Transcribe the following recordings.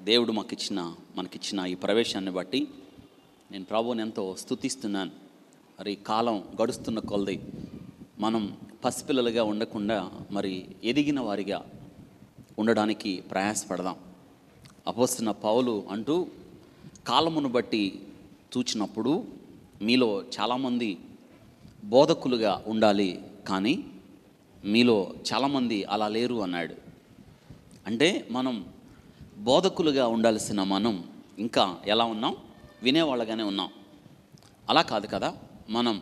దేవుడు మాకిచ్చిన మనకిచ్చిన ఈ ప్రవేశాన్ని బట్టి నేను ప్రభువుని ఎంతో స్తుతిస్తున్నాను మరి కాలం గడుస్తున్న కొలది మనం పసిపిల్లలుగా ఉండకుండా మరి ఎదిగిన వారిగా ఉండడానికి ప్రయాసపడదాం అపోస్తున్న పౌలు అంటూ కాలమును బట్టి చూచినప్పుడు మీలో చాలామంది బోధకులుగా ఉండాలి కానీ మీలో చాలామంది అలా లేరు అన్నాడు అంటే మనం బోధకులుగా ఉండాల్సిన మనం ఇంకా ఎలా ఉన్నాం వినేవాళ్ళగానే ఉన్నాం అలా కాదు కదా మనం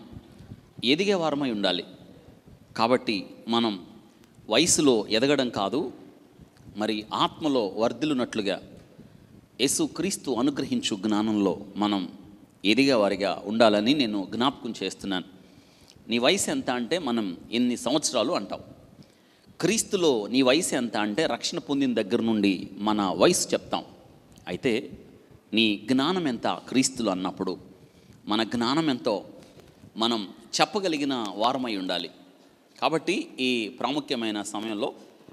ఎదిగే వారమై ఉండాలి కాబట్టి మనం వయసులో ఎదగడం కాదు మరి ఆత్మలో వర్ధిల్లునట్లుగా యేసుక్రీస్తు అనుగ్రహించు జ్ఞానంలో మనం ఎదిగే వారిగా ఉండాలని నేను జ్ఞాపకం చేస్తున్నాను నీ వయసు ఎంత అంటే మనం ఎన్ని సంవత్సరాలు అంటాం క్రీస్తులో నీ వయసు ఎంత అంటే రక్షణ పొందిన దగ్గర నుండి మన వయసు చెప్తాం అయితే నీ జ్ఞానం ఎంత క్రీస్తులు అన్నప్పుడు మన జ్ఞానం ఎంతో మనం చెప్పగలిగిన వారమై ఉండాలి కాబట్టి ఈ ప్రాముఖ్యమైన సమయంలో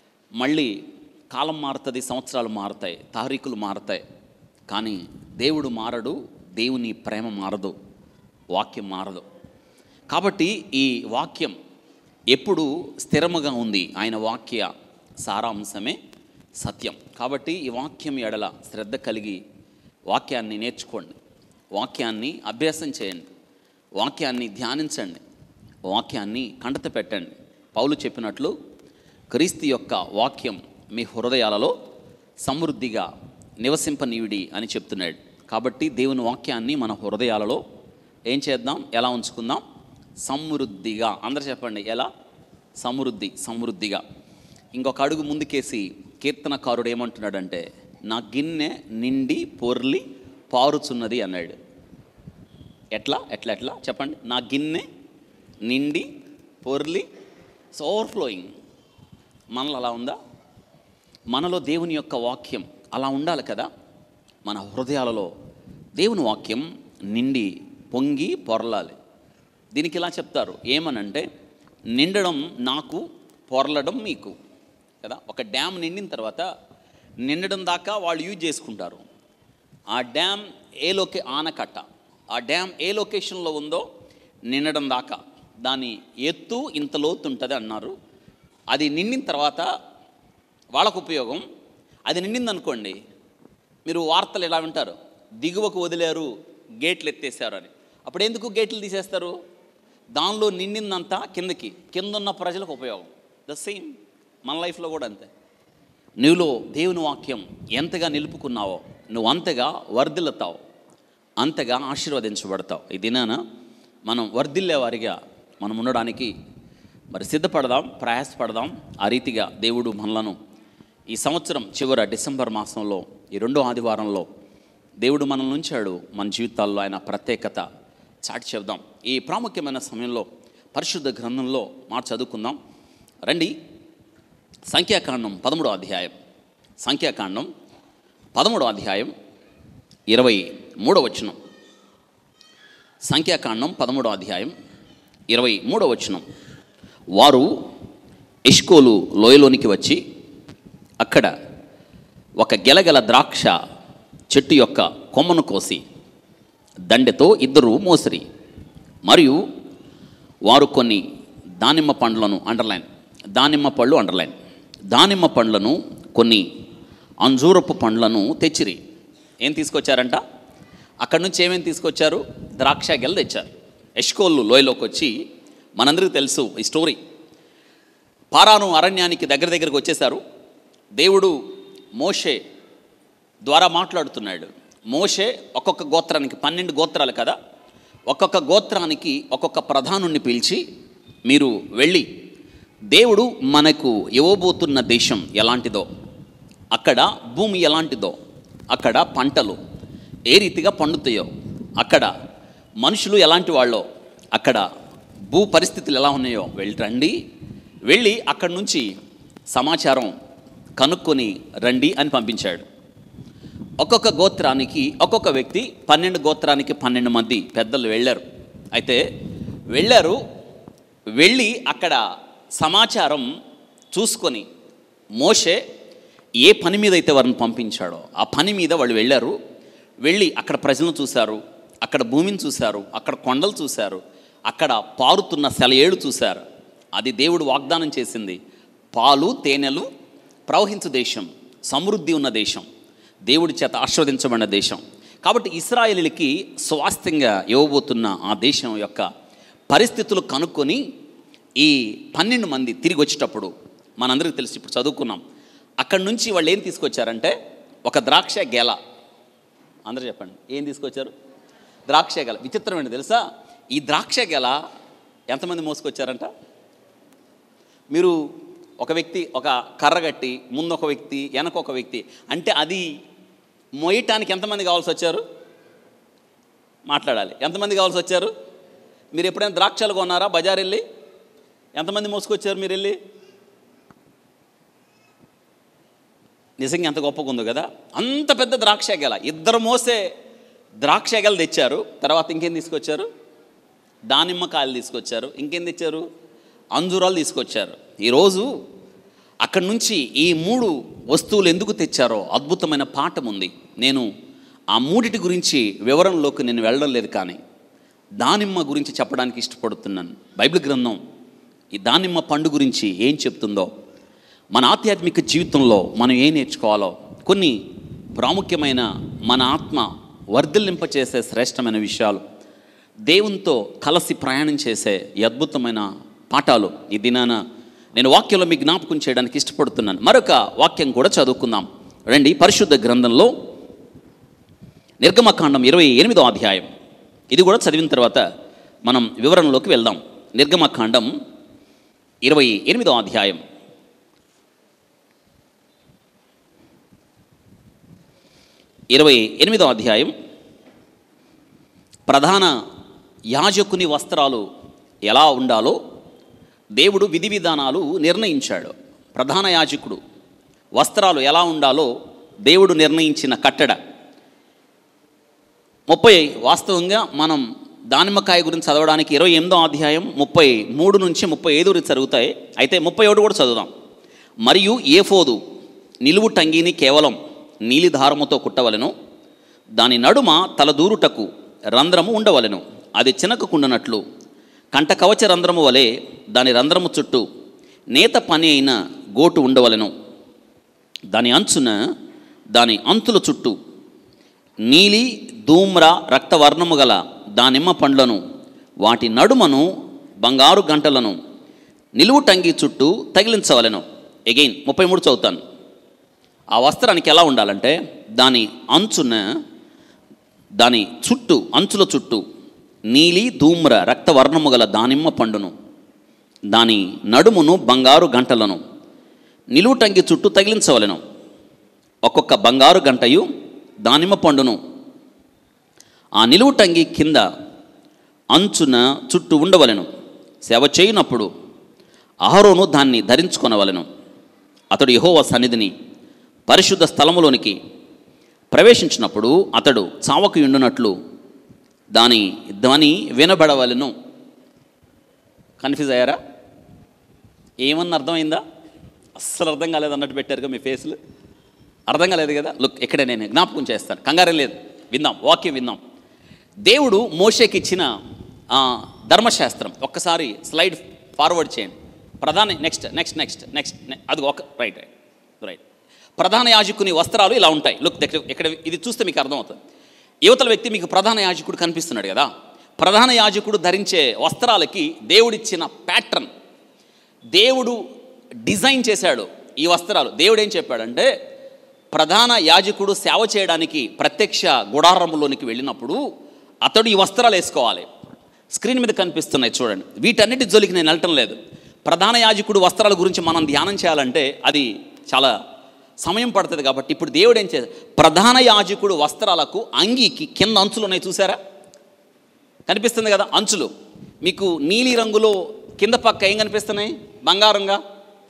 మళ్ళీ కాలం మారుతుంది సంవత్సరాలు మారుతాయి తారీఖులు మారుతాయి కానీ దేవుడు మారడు దేవుని ప్రేమ మారదు వాక్యం మారదు కాబట్టి ఈ వాక్యం ఎప్పుడు స్థిరముగా ఉంది ఆయన వాక్య సారాంశమే సత్యం కాబట్టి ఈ వాక్యం ఎడల శ్రద్ధ కలిగి వాక్యాన్ని నేర్చుకోండి వాక్యాన్ని అభ్యాసం చేయండి వాక్యాన్ని ధ్యానించండి వాక్యాన్ని కంటత పెట్టండి పౌలు చెప్పినట్లు క్రీస్తు యొక్క వాక్యం మీ హృదయాలలో సమృద్ధిగా నివసింపనీయుడి అని చెప్తున్నాడు కాబట్టి దేవుని వాక్యాన్ని మన హృదయాలలో ఏం చేద్దాం ఎలా ఉంచుకుందాం సమృద్ధిగా అందరు చెప్పండి ఎలా సమృద్ధి సమృద్ధిగా ఇంకొక అడుగు ముందుకేసి కీర్తనకారుడు ఏమంటున్నాడంటే నా గిన్నె నిండి పొర్లి పారుచున్నది అన్నాడు ఎట్లా ఎట్లా ఎట్లా చెప్పండి నా గిన్నె నిండి పొర్లి ఓవర్ఫ్లోయింగ్ మనలో అలా ఉందా మనలో దేవుని యొక్క వాక్యం అలా ఉండాలి కదా మన హృదయాలలో దేవుని వాక్యం నిండి పొంగి పొరలాలి దీనికి ఇలా చెప్తారు ఏమనంటే నిండడం నాకు పొరలడం మీకు కదా ఒక డ్యామ్ నిండిన తర్వాత నిండడం దాకా వాళ్ళు యూజ్ చేసుకుంటారు ఆ డ్యామ్ ఏ లొకే ఆనకట్ట ఆ డ్యామ్ ఏ లొకేషన్లో ఉందో నిండడం దాకా దాని ఎత్తు ఇంత లోతు ఉంటుంది అన్నారు అది నిండిన తర్వాత వాళ్ళకు ఉపయోగం అది నిండింది అనుకోండి మీరు వార్తలు ఎలా వింటారు దిగువకు వదిలేరు గేట్లు ఎత్తేసారు అని అప్పుడు ఎందుకు గేట్లు తీసేస్తారు దానిలో నిండిందంతా కిందకి కింద ఉన్న ప్రజలకు ఉపయోగం ద సేమ్ మన లైఫ్లో కూడా అంతే నీలో దేవుని వాక్యం ఎంతగా నిలుపుకున్నావో నువ్వు అంతగా వర్ధిల్లుతావు అంతగా ఆశీర్వదించబడతావు ఈ దినాన మనం వర్ధిల్లే వారిగా మనం ఉండడానికి మరి సిద్ధపడదాం ప్రయాసపడదాం ఆ రీతిగా దేవుడు మనలను ఈ సంవత్సరం చివర డిసెంబర్ మాసంలో ఈ రెండో ఆదివారంలో దేవుడు మనల్ని ఉంచాడు మన జీవితాల్లో ఆయన ప్రత్యేకత చాటి చెప్దాం ఈ ప్రాముఖ్యమైన సమయంలో పరిశుద్ధ గ్రంథంలో మాట చదువుకుందాం రండి సంఖ్యాకాండం పదమూడో అధ్యాయం సంఖ్యాకాండం పదమూడో అధ్యాయం ఇరవై మూడో వచనం సంఖ్యాకాండం పదమూడో అధ్యాయం ఇరవై మూడో వచనం వారు ఇష్కోలు లోయలోనికి వచ్చి అక్కడ ఒక గెలగల ద్రాక్ష చెట్టు యొక్క కొమ్మను కోసి దండెతో ఇద్దరు మోసిరి మరియు వారు కొన్ని దానిమ్మ పండ్లను అండర్లైన్ దానిమ్మ పళ్ళు అండర్లైన్ దానిమ్మ పండ్లను కొన్ని అంజూరపు పండ్లను తెచ్చిరి ఏం తీసుకొచ్చారంట అక్కడి నుంచి ఏమేమి తీసుకొచ్చారు ద్రాక్ష గెల తెచ్చారు ఎష్కోళ్ళు లోయలోకి వచ్చి మనందరికీ తెలుసు ఈ స్టోరీ పారాను అరణ్యానికి దగ్గర దగ్గరకు వచ్చేసారు దేవుడు మోషే ద్వారా మాట్లాడుతున్నాడు మోషే ఒక్కొక్క గోత్రానికి పన్నెండు గోత్రాలు కదా ఒక్కొక్క గోత్రానికి ఒక్కొక్క ప్రధానుణ్ణి పిలిచి మీరు వెళ్ళి దేవుడు మనకు ఇవ్వబోతున్న దేశం ఎలాంటిదో అక్కడ భూమి ఎలాంటిదో అక్కడ పంటలు ఏ రీతిగా పండుతాయో అక్కడ మనుషులు ఎలాంటి వాళ్ళో అక్కడ భూ పరిస్థితులు ఎలా ఉన్నాయో వెళ్ళి రండి వెళ్ళి అక్కడి నుంచి సమాచారం కనుక్కొని రండి అని పంపించాడు ఒక్కొక్క గోత్రానికి ఒక్కొక్క వ్యక్తి పన్నెండు గోత్రానికి పన్నెండు మంది పెద్దలు వెళ్ళారు అయితే వెళ్ళారు వెళ్ళి అక్కడ సమాచారం చూసుకొని మోషే ఏ పని మీద అయితే వారిని పంపించాడో ఆ పని మీద వాళ్ళు వెళ్ళారు వెళ్ళి అక్కడ ప్రజలను చూశారు అక్కడ భూమిని చూశారు అక్కడ కొండలు చూశారు అక్కడ పారుతున్న సెలయేడు చూశారు అది దేవుడు వాగ్దానం చేసింది పాలు తేనెలు ప్రవహించు దేశం సమృద్ధి ఉన్న దేశం దేవుడి చేత ఆస్వాదించబడిన దేశం కాబట్టి ఇస్రాయేలీలకి స్వాస్థ్యంగా ఇవ్వబోతున్న ఆ దేశం యొక్క పరిస్థితులు కనుక్కొని ఈ పన్నెండు మంది తిరిగి వచ్చేటప్పుడు మనందరికీ తెలిసి ఇప్పుడు చదువుకున్నాం అక్కడి నుంచి వాళ్ళు ఏం తీసుకొచ్చారంటే ఒక ద్రాక్ష గెల అందరూ చెప్పండి ఏం తీసుకొచ్చారు ద్రాక్ష గెల విచిత్రమైన తెలుసా ఈ ద్రాక్ష గెల ఎంతమంది మోసుకొచ్చారంట మీరు ఒక వ్యక్తి ఒక కర్ర కట్టి ముందు ఒక వ్యక్తి వెనక ఒక వ్యక్తి అంటే అది మోయటానికి ఎంతమంది కావాల్సి వచ్చారు మాట్లాడాలి ఎంతమంది కావాల్సి వచ్చారు మీరు ఎప్పుడైనా ద్రాక్షలు కొన్నారా బజార్ వెళ్ళి ఎంతమంది మోసుకొచ్చారు మీరు వెళ్ళి నిజంగా ఎంత గొప్పగా ఉందో కదా అంత పెద్ద ద్రాక్ష గెల ఇద్దరు మోసే ద్రాక్ష గెల తెచ్చారు తర్వాత ఇంకేం తీసుకొచ్చారు దానిమ్మకాయలు తీసుకొచ్చారు ఇంకేం తెచ్చారు అంజూరాలు తీసుకొచ్చారు ఈరోజు అక్కడి నుంచి ఈ మూడు వస్తువులు ఎందుకు తెచ్చారో అద్భుతమైన పాఠం ఉంది నేను ఆ మూడిటి గురించి వివరంలోకి నేను వెళ్ళడం లేదు కానీ దానిమ్మ గురించి చెప్పడానికి ఇష్టపడుతున్నాను బైబిల్ గ్రంథం ఈ దానిమ్మ పండు గురించి ఏం చెప్తుందో మన ఆధ్యాత్మిక జీవితంలో మనం ఏం నేర్చుకోవాలో కొన్ని ప్రాముఖ్యమైన మన ఆత్మ వర్ధిల్లింపచేసే శ్రేష్టమైన విషయాలు దేవునితో కలిసి ప్రయాణం చేసే ఈ అద్భుతమైన పాఠాలు ఈ దినాన నేను వాక్యంలో మీ జ్ఞాపకం చేయడానికి ఇష్టపడుతున్నాను మరొక వాక్యం కూడా చదువుకుందాం రండి పరిశుద్ధ గ్రంథంలో నిర్గమకాండం ఇరవై ఎనిమిదో అధ్యాయం ఇది కూడా చదివిన తర్వాత మనం వివరణలోకి వెళ్దాం నిర్గమకాండం ఇరవై ఎనిమిదో అధ్యాయం ఇరవై ఎనిమిదో అధ్యాయం ప్రధాన యాజకుని వస్త్రాలు ఎలా ఉండాలో దేవుడు విధి విధానాలు నిర్ణయించాడు ప్రధాన యాజకుడు వస్త్రాలు ఎలా ఉండాలో దేవుడు నిర్ణయించిన కట్టడ ముప్పై వాస్తవంగా మనం దానిమ్మకాయ గురించి చదవడానికి ఇరవై ఎనిమిదో అధ్యాయం ముప్పై మూడు నుంచి ముప్పై ఐదు వరకు జరుగుతాయి అయితే ముప్పై ఒకటి కూడా చదువుదాం మరియు ఏఫోదు నిలువు టంగిని కేవలం నీలి దారముతో కుట్టవలెను దాని నడుమ తల దూరుటకు రంధ్రము ఉండవలెను అది చినకకుండనట్లు కంట కవచ రంధ్రము వలె దాని రంధ్రము చుట్టూ నేత పని అయిన గోటు ఉండవలెను దాని అంచున దాని అంతుల చుట్టూ నీలి ధూమ్ర రక్తవర్ణము గల దానిమ్మ పండ్లను వాటి నడుమను బంగారు గంటలను నిలువు టంగి చుట్టూ తగిలించవలెను ఎగైన్ ముప్పై మూడు చదువుతాను ఆ వస్త్రానికి ఎలా ఉండాలంటే దాని అంచున దాని చుట్టూ అంచుల చుట్టూ నీలి ధూమ్ర రక్తవర్ణము గల దానిమ్మ పండును దాని నడుమును బంగారు గంటలను నిలువుటంగి చుట్టూ తగిలించవలెను ఒక్కొక్క బంగారు గంటయు దానిమ్మ పండును ఆ నిలువుటంగి కింద అంచున చుట్టూ ఉండవలెను సేవ చేయనప్పుడు అహరోను దాన్ని ధరించుకొనవలెను అతడు యెహోవా సన్నిధిని పరిశుద్ధ స్థలములోనికి ప్రవేశించినప్పుడు అతడు చావకు ఉండునట్లు దాని ధ్వని వినబడవలెను కన్ఫ్యూజ్ అయ్యారా ఏమన్నా అర్థమైందా అస్సలు అర్థం కాలేదు అన్నట్టు పెట్టారుగా మీ ఫేస్లు అర్థం కాలేదు కదా లుక్ ఇక్కడే నేను జ్ఞాపకం చేస్తాను కంగారం లేదు విందాం వాక్యం విందాం దేవుడు మోషేకి ఇచ్చిన ఆ, ధర్మశాస్త్రం ఒక్కసారి స్లైడ్ ఫార్వర్డ్ చేయండి ప్రధాన నెక్స్ట్ నెక్స్ట్ నెక్స్ట్ నెక్స్ట్ అది ఒక రైట్ రైట్ రైట్ ప్రధాన యాజకుని వస్త్రాలు ఇలా ఉంటాయి లుక్ దగ్గర ఇక్కడ ఇది చూస్తే మీకు అర్థమవుతుంది యువతల వ్యక్తి మీకు ప్రధాన యాజకుడు కనిపిస్తున్నాడు కదా ప్రధాన యాజకుడు ధరించే వస్త్రాలకి దేవుడిచ్చిన ప్యాటర్న్ దేవుడు డిజైన్ చేశాడు ఈ వస్త్రాలు దేవుడు ఏం చెప్పాడంటే ప్రధాన యాజకుడు సేవ చేయడానికి ప్రత్యక్ష గుడారంలోనికి వెళ్ళినప్పుడు అతడు ఈ వస్త్రాలు వేసుకోవాలి స్క్రీన్ మీద కనిపిస్తున్నాయి చూడండి వీటన్నిటి జోలికి నేను వెళ్ళటం లేదు ప్రధాన యాజకుడు వస్త్రాల గురించి మనం ధ్యానం చేయాలంటే అది చాలా సమయం పడుతుంది కాబట్టి ఇప్పుడు దేవుడు ఏం చేశాడు ప్రధాన యాజకుడు వస్త్రాలకు అంగీకి కింద అంచులు ఉన్నాయి చూసారా కనిపిస్తుంది కదా అంచులు మీకు నీలి రంగులో కింద పక్క ఏం కనిపిస్తున్నాయి బంగారంగా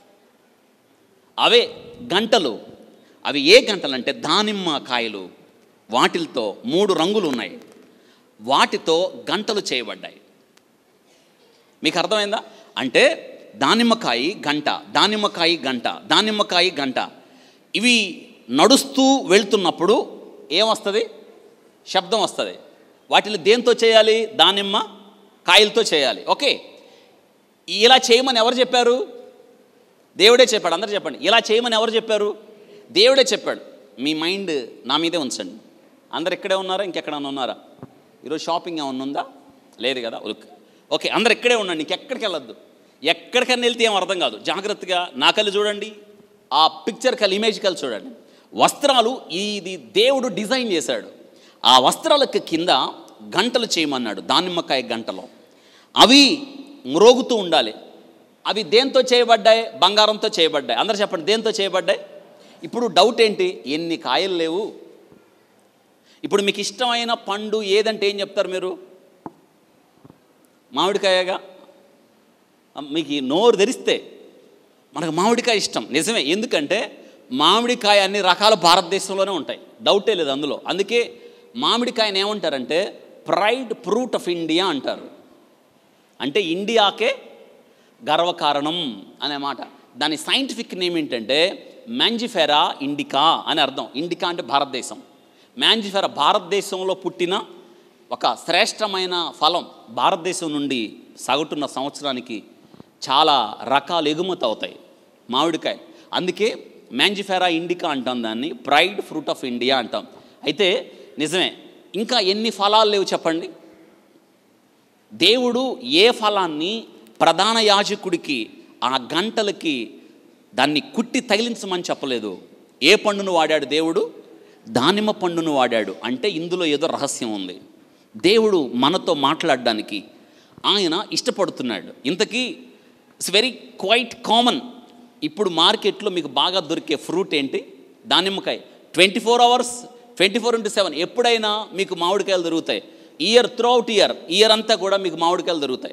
అవే గంటలు అవి ఏ గంటలు అంటే దానిమ్మ కాయలు వాటిలతో మూడు రంగులు ఉన్నాయి వాటితో గంటలు చేయబడ్డాయి మీకు అర్థమైందా అంటే దానిమ్మకాయ గంట దానిమ్మకాయ గంట దానిమ్మకాయ గంట ఇవి నడుస్తూ వెళ్తున్నప్పుడు ఏమొస్తుంది శబ్దం వస్తుంది వాటిని దేంతో చేయాలి దానిమ్మ కాయలతో చేయాలి ఓకే ఇలా చేయమని ఎవరు చెప్పారు దేవుడే చెప్పాడు అందరూ చెప్పండి ఇలా చేయమని ఎవరు చెప్పారు దేవుడే చెప్పాడు మీ మైండ్ నా మీదే ఉంచండి అందరు ఇక్కడే ఉన్నారా ఇంకెక్కడన్నా ఉన్నారా ఈరోజు షాపింగ్ ఏమన్నా ఉందా లేదు కదా ఓకే ఓకే అందరు ఇక్కడే ఉండండి ఇంకెక్కడికి వెళ్ళొద్దు ఎక్కడికన్నా వెళ్తే ఏం అర్థం కాదు జాగ్రత్తగా నా కళ్ళు చూడండి ఆ పిక్చర్ కల్ ఇమేజ్ కల్ చూడండి వస్త్రాలు ఇది దేవుడు డిజైన్ చేశాడు ఆ వస్త్రాలకు కింద గంటలు చేయమన్నాడు దానిమ్మకాయ గంటలో అవి మ్రోగుతూ ఉండాలి అవి దేంతో చేయబడ్డాయి బంగారంతో చేయబడ్డాయి అందరు చెప్పండి దేంతో చేయబడ్డాయి ఇప్పుడు డౌట్ ఏంటి ఎన్ని కాయలు లేవు ఇప్పుడు మీకు ఇష్టమైన పండు ఏదంటే ఏం చెప్తారు మీరు మామిడికాయగా మీకు ఈ నోరు తెరిస్తే మనకు మామిడికాయ ఇష్టం నిజమే ఎందుకంటే మామిడికాయ అన్ని రకాల భారతదేశంలోనే ఉంటాయి డౌటే లేదు అందులో అందుకే మామిడికాయని ఏమంటారంటే ప్రైడ్ ఫ్రూట్ ఆఫ్ ఇండియా అంటారు అంటే ఇండియాకే గర్వకారణం అనే మాట దాని సైంటిఫిక్ నేమ్ ఏంటంటే మ్యాంజిఫెరా ఇండికా అని అర్థం ఇండికా అంటే భారతదేశం మ్యాంజిఫెరా భారతదేశంలో పుట్టిన ఒక శ్రేష్టమైన ఫలం భారతదేశం నుండి సగటున్న సంవత్సరానికి చాలా రకాలు ఎగుమతి అవుతాయి మామిడికాయ అందుకే మ్యాంజిఫెరా ఇండికా అంటాం దాన్ని ప్రైడ్ ఫ్రూట్ ఆఫ్ ఇండియా అంటాం అయితే నిజమే ఇంకా ఎన్ని ఫలాలు లేవు చెప్పండి దేవుడు ఏ ఫలాన్ని ప్రధాన యాజకుడికి ఆ గంటలకి దాన్ని కుట్టి తగిలించమని చెప్పలేదు ఏ పండును వాడాడు దేవుడు దానిమ్మ పండును వాడాడు అంటే ఇందులో ఏదో రహస్యం ఉంది దేవుడు మనతో మాట్లాడడానికి ఆయన ఇష్టపడుతున్నాడు ఇంతకీ ఇట్స్ వెరీ క్వైట్ కామన్ ఇప్పుడు మార్కెట్లో మీకు బాగా దొరికే ఫ్రూట్ ఏంటి దానిమ్మకాయ twenty four hours twenty four into seven ఎప్పుడైనా మీకు మామిడికాయలు దొరుకుతాయి year throughout year year అంతా కూడా మీకు మామిడికాయలు దొరుకుతాయి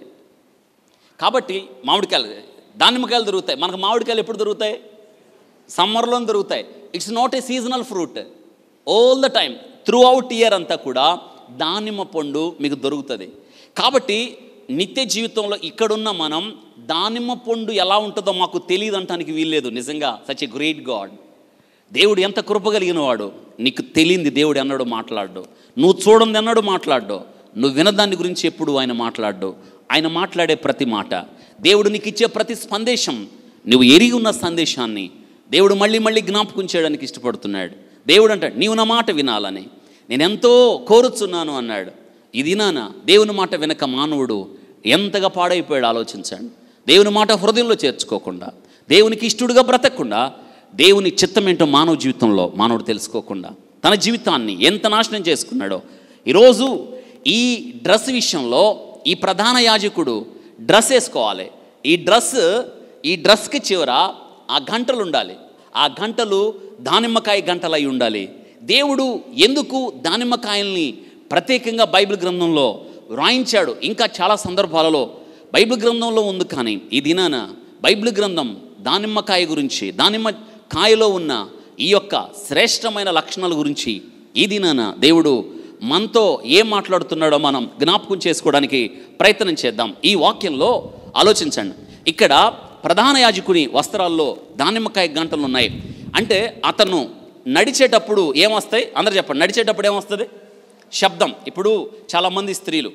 కాబట్టి మామిడికాయలు దానిమ్మకాయలు దొరుకుతాయి మనకు మామిడికాయలు ఎప్పుడు దొరుకుతాయి సమ్మర్లో దొరుకుతాయి it's not a seasonal fruit all the time throughout year అంతా కూడా దానిమ్మ పండు మీకు దొరుకుతుంది కాబట్టి నిత్య జీవితంలో ఇక్కడున్న మనం దానిమ్మ పండు ఎలా ఉంటుందో మాకు తెలియదు అంటానికి వీల్లేదు నిజంగా సచ్ ఎ గ్రేట్ గాడ్ దేవుడు ఎంత కృప కలిగిన వాడు నీకు తెలియంది దేవుడు ఎన్నడూ మాట్లాడు నువ్వు చూడంది ఎన్నడూ మాట్లాడు నువ్వు వినదాన్ని గురించి ఎప్పుడు ఆయన మాట్లాడు ఆయన మాట్లాడే ప్రతి మాట దేవుడు నీకు ఇచ్చే ప్రతి సందేశం నువ్వు ఎరిగి ఉన్న సందేశాన్ని దేవుడు మళ్ళీ మళ్ళీ జ్ఞాపకం చేయడానికి ఇష్టపడుతున్నాడు దేవుడు అంటాడు నీవు నా మాట వినాలని నేను ఎంతో కోరుచున్నాను అన్నాడు ఇది నానా దేవుని మాట వినక మానవుడు ఎంతగా పాడైపోయాడు ఆలోచించండి దేవుని మాట హృదయంలో చేర్చుకోకుండా దేవునికి ఇష్టడుగా బ్రతకకుండా దేవుని చిత్తం ఏంటో మానవ జీవితంలో మానవుడు తెలుసుకోకుండా తన జీవితాన్ని ఎంత నాశనం చేసుకున్నాడో ఈరోజు ఈ డ్రెస్ విషయంలో ఈ ప్రధాన యాజకుడు డ్రెస్ వేసుకోవాలి ఈ డ్రెస్ ఈ డ్రెస్కి చివర ఆ గంటలు ఉండాలి ఆ గంటలు దానిమ్మకాయ గంటలు అయి ఉండాలి దేవుడు ఎందుకు దానిమ్మకాయల్ని ప్రత్యేకంగా బైబిల్ గ్రంథంలో వ్రాయించాడు ఇంకా చాలా సందర్భాలలో బైబిల్ గ్రంథంలో ఉంది కానీ ఈ దినాన బైబిల్ గ్రంథం దానిమ్మకాయ గురించి దానిమ్మ కాయలో ఉన్న ఈ యొక్క శ్రేష్టమైన లక్షణాల గురించి ఈ దినాన దేవుడు మనతో ఏం మాట్లాడుతున్నాడో మనం జ్ఞాపకం చేసుకోవడానికి ప్రయత్నం చేద్దాం ఈ వాక్యంలో ఆలోచించండి ఇక్కడ ప్రధాన యాజకుని వస్త్రాల్లో దానిమ్మకాయ గంటలు ఉన్నాయి అంటే అతను నడిచేటప్పుడు ఏమొస్తాయి అందరు చెప్పండి నడిచేటప్పుడు ఏమొస్తుంది శబ్దం ఇప్పుడు చాలామంది స్త్రీలు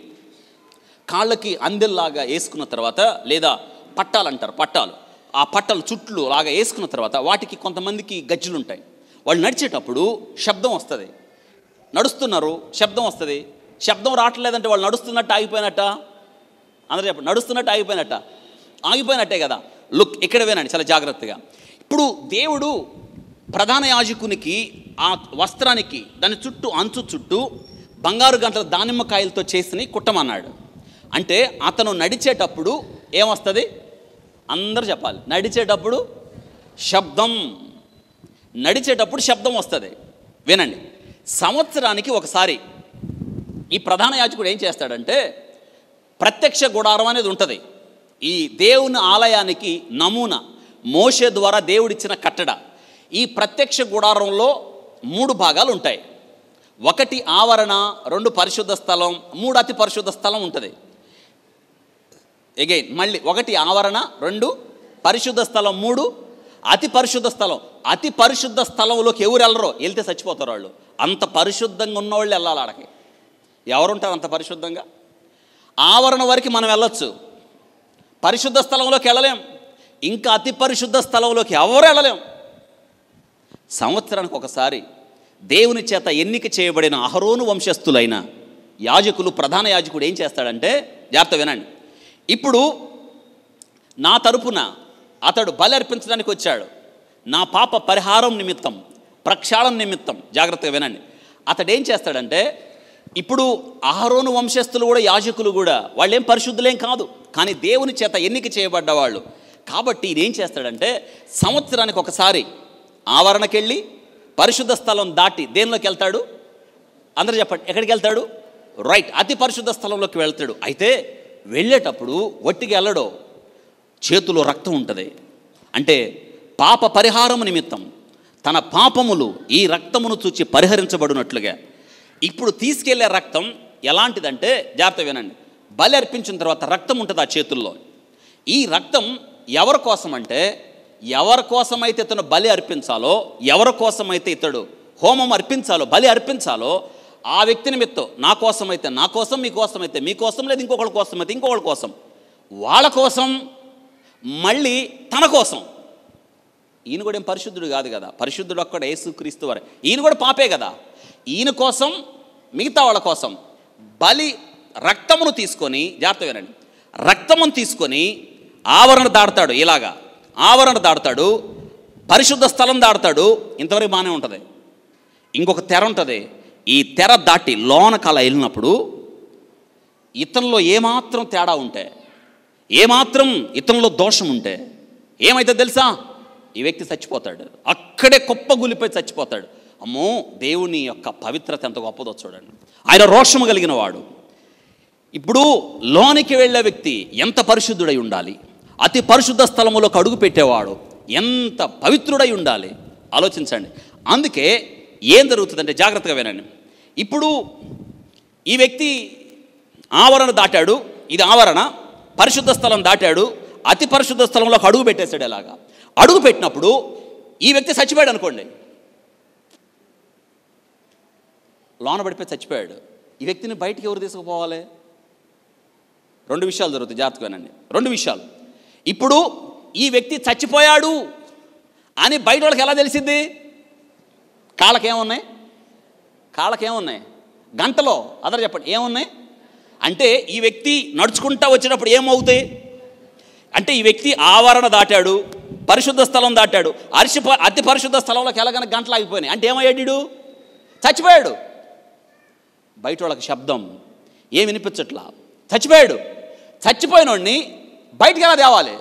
కాళ్ళకి అందెల్లాగా వేసుకున్న తర్వాత లేదా పట్టాలు అంటారు పట్టాలు ఆ పట్టాలు చుట్లు లాగా వేసుకున్న తర్వాత వాటికి కొంతమందికి గజ్జలు ఉంటాయి వాళ్ళు నడిచేటప్పుడు శబ్దం వస్తుంది నడుస్తున్నారు శబ్దం వస్తుంది శబ్దం రావట్లేదంటే వాళ్ళు నడుస్తున్నట్టు ఆగిపోయినట్ట అందరూ చెప్పండి నడుస్తున్నట్టు ఆగిపోయినట్ట ఆగిపోయినట్టే కదా లుక్ ఇక్కడ వినండి చాలా జాగ్రత్తగా ఇప్పుడు దేవుడు ప్రధాన యాజకునికి ఆ వస్త్రానికి దాని చుట్టూ అంచు చుట్టూ బంగారు గంటల దానిమ్మకాయలతో చేసినవి కుట్టమన్నాడు అంటే అతను నడిచేటప్పుడు ఏమొస్తుంది అందరు చెప్పాలి నడిచేటప్పుడు శబ్దం నడిచేటప్పుడు శబ్దం వస్తుంది వినండి సంవత్సరానికి ఒకసారి ఈ ప్రధాన యాజకుడు ఏం చేస్తాడంటే ప్రత్యక్ష గుడారం అనేది ఉంటుంది ఈ దేవుని ఆలయానికి నమూనా మోషే ద్వారా దేవుడిచ్చిన కట్టడ ఈ ప్రత్యక్ష గుడారంలో మూడు భాగాలు ఉంటాయి ఒకటి ఆవరణ రెండు పరిశుద్ధ స్థలం మూడు అతి పరిశుద్ధ స్థలం ఉంటుంది ఎగైన్ మళ్ళీ ఒకటి ఆవరణ రెండు పరిశుద్ధ స్థలం మూడు అతి పరిశుద్ధ స్థలం అతి పరిశుద్ధ స్థలంలోకి ఎవరు వెళ్ళరో వెళ్తే చచ్చిపోతారు వాళ్ళు అంత పరిశుద్ధంగా ఉన్నవాళ్ళు వెళ్ళాలి ఆడకి ఎవరుంటారు అంత పరిశుద్ధంగా ఆవరణ వరకు మనం వెళ్ళొచ్చు పరిశుద్ధ స్థలంలోకి వెళ్ళలేం ఇంకా అతి పరిశుద్ధ స్థలంలోకి ఎవరు వెళ్ళలేం సంవత్సరానికి ఒకసారి దేవుని చేత ఎన్నిక చేయబడిన అహరోను వంశస్థులైన యాజకులు ప్రధాన యాజకుడు ఏం చేస్తాడంటే జాగ్రత్త వినండి ఇప్పుడు నా తరపున అతడు బలి అర్పించడానికి వచ్చాడు నా పాప పరిహారం నిమిత్తం ప్రక్షాళన నిమిత్తం జాగ్రత్తగా వినండి అతడు ఏం చేస్తాడంటే ఇప్పుడు అహరోను వంశస్థులు కూడా యాజకులు కూడా వాళ్ళేం పరిశుద్ధులేం కాదు కానీ దేవుని చేత ఎన్నిక చేయబడ్డవాళ్ళు కాబట్టి ఈయన ఏం చేస్తాడంటే సంవత్సరానికి ఒకసారి ఆవరణకెళ్ళి పరిశుద్ధ స్థలం దాటి దేనిలోకి వెళ్తాడు అందరూ చెప్పండి ఎక్కడికి వెళ్తాడు రైట్ అతి పరిశుద్ధ స్థలంలోకి వెళ్తాడు అయితే వెళ్ళేటప్పుడు వట్టికి వెళ్ళడో చేతిలో రక్తం ఉంటుంది అంటే పాప పరిహారము నిమిత్తం తన పాపములు ఈ రక్తమును చూచి పరిహరించబడినట్లుగా ఇప్పుడు తీసుకెళ్లే రక్తం ఎలాంటిదంటే జాగ్రత్త వినండి బలి అర్పించిన తర్వాత రక్తం ఉంటుంది ఆ చేతుల్లో ఈ రక్తం ఎవరి కోసం అంటే ఎవరి కోసమైతే ఇతను బలి అర్పించాలో ఎవరి కోసమైతే ఇతడు హోమం అర్పించాలో బలి అర్పించాలో ఆ వ్యక్తి నిమిత్తం నా కోసమైతే నా కోసం మీ కోసమైతే మీ కోసం లేదు ఇంకొకళ్ళ కోసం అయితే ఇంకొకళ్ళ కోసం వాళ్ళ కోసం మళ్ళీ తన కోసం ఈయన కూడా ఏం పరిశుద్ధుడు కాదు కదా పరిశుద్ధుడు ఒక్కడ యేసుక్రీస్తు వారే ఈయన కూడా పాపే కదా ఈయన కోసం మిగతా వాళ్ళ కోసం బలి రక్తమును తీసుకొని జాగ్రత్త వినండి రక్తమును తీసుకొని ఆవరణ దాడతాడు ఇలాగా ఆవరణ దాడతాడు పరిశుద్ధ స్థలం దాడతాడు ఇంతవరకు బాగానే ఉంటుంది ఇంకొక తెర ఉంటుంది ఈ తెర దాటి లోనకు అలా వెళ్ళినప్పుడు ఇతనిలో ఏమాత్రం తేడా ఉంటే ఏమాత్రం ఇతనిలో దోషం ఉంటే ఏమైతే తెలుసా ఈ వ్యక్తి చచ్చిపోతాడు అక్కడే కుప్పగులిపోయి చచ్చిపోతాడు అమ్మో దేవుని యొక్క పవిత్రత ఎంత గొప్పదో చూడండి ఆయన రోషము కలిగిన వాడు ఇప్పుడు లోనికి వెళ్ళే వ్యక్తి ఎంత పరిశుద్ధుడై ఉండాలి అతి పరిశుద్ధ స్థలములోకి అడుగు పెట్టేవాడు ఎంత పవిత్రుడై ఉండాలి ఆలోచించండి అందుకే ఏం జరుగుతుందంటే జాగ్రత్తగా వినండి ఇప్పుడు ఈ వ్యక్తి ఆవరణ దాటాడు ఇది ఆవరణ పరిశుద్ధ స్థలం దాటాడు అతి పరిశుద్ధ స్థలంలోకి అడుగు పెట్టేశాడు ఎలాగా అడుగు పెట్టినప్పుడు ఈ వ్యక్తి చచ్చిపోయాడు అనుకోండి లోన పడిపోయి చచ్చిపోయాడు ఈ వ్యక్తిని బయటికి ఎవరు తీసుకుపోవాలి రెండు విషయాలు జరుగుతాయి జాగ్రత్తగా వినండి రెండు విషయాలు ఇప్పుడు ఈ వ్యక్తి చచ్చిపోయాడు అని బయట వాళ్ళకి ఎలా తెలిసింది కాళ్ళకేమున్నాయి కాళ్ళకేమున్నాయి గంటలో అదర్ చెప్పండి ఏమున్నాయి అంటే ఈ వ్యక్తి నడుచుకుంటా వచ్చినప్పుడు ఏమవుతాయి అంటే ఈ వ్యక్తి ఆవరణ దాటాడు పరిశుద్ధ స్థలం దాటాడు అరిసి అతి పరిశుద్ధ స్థలంలోకి వెళ్ళగానే గంటలు ఆగిపోయినాయి అంటే ఏమయ్యాడు చచ్చిపోయాడు బయట వాళ్ళకి శబ్దం ఏం వినిపించట్లా చచ్చిపోయాడు చచ్చిపోయినోడిని బయటికి ఎలా తేవాలి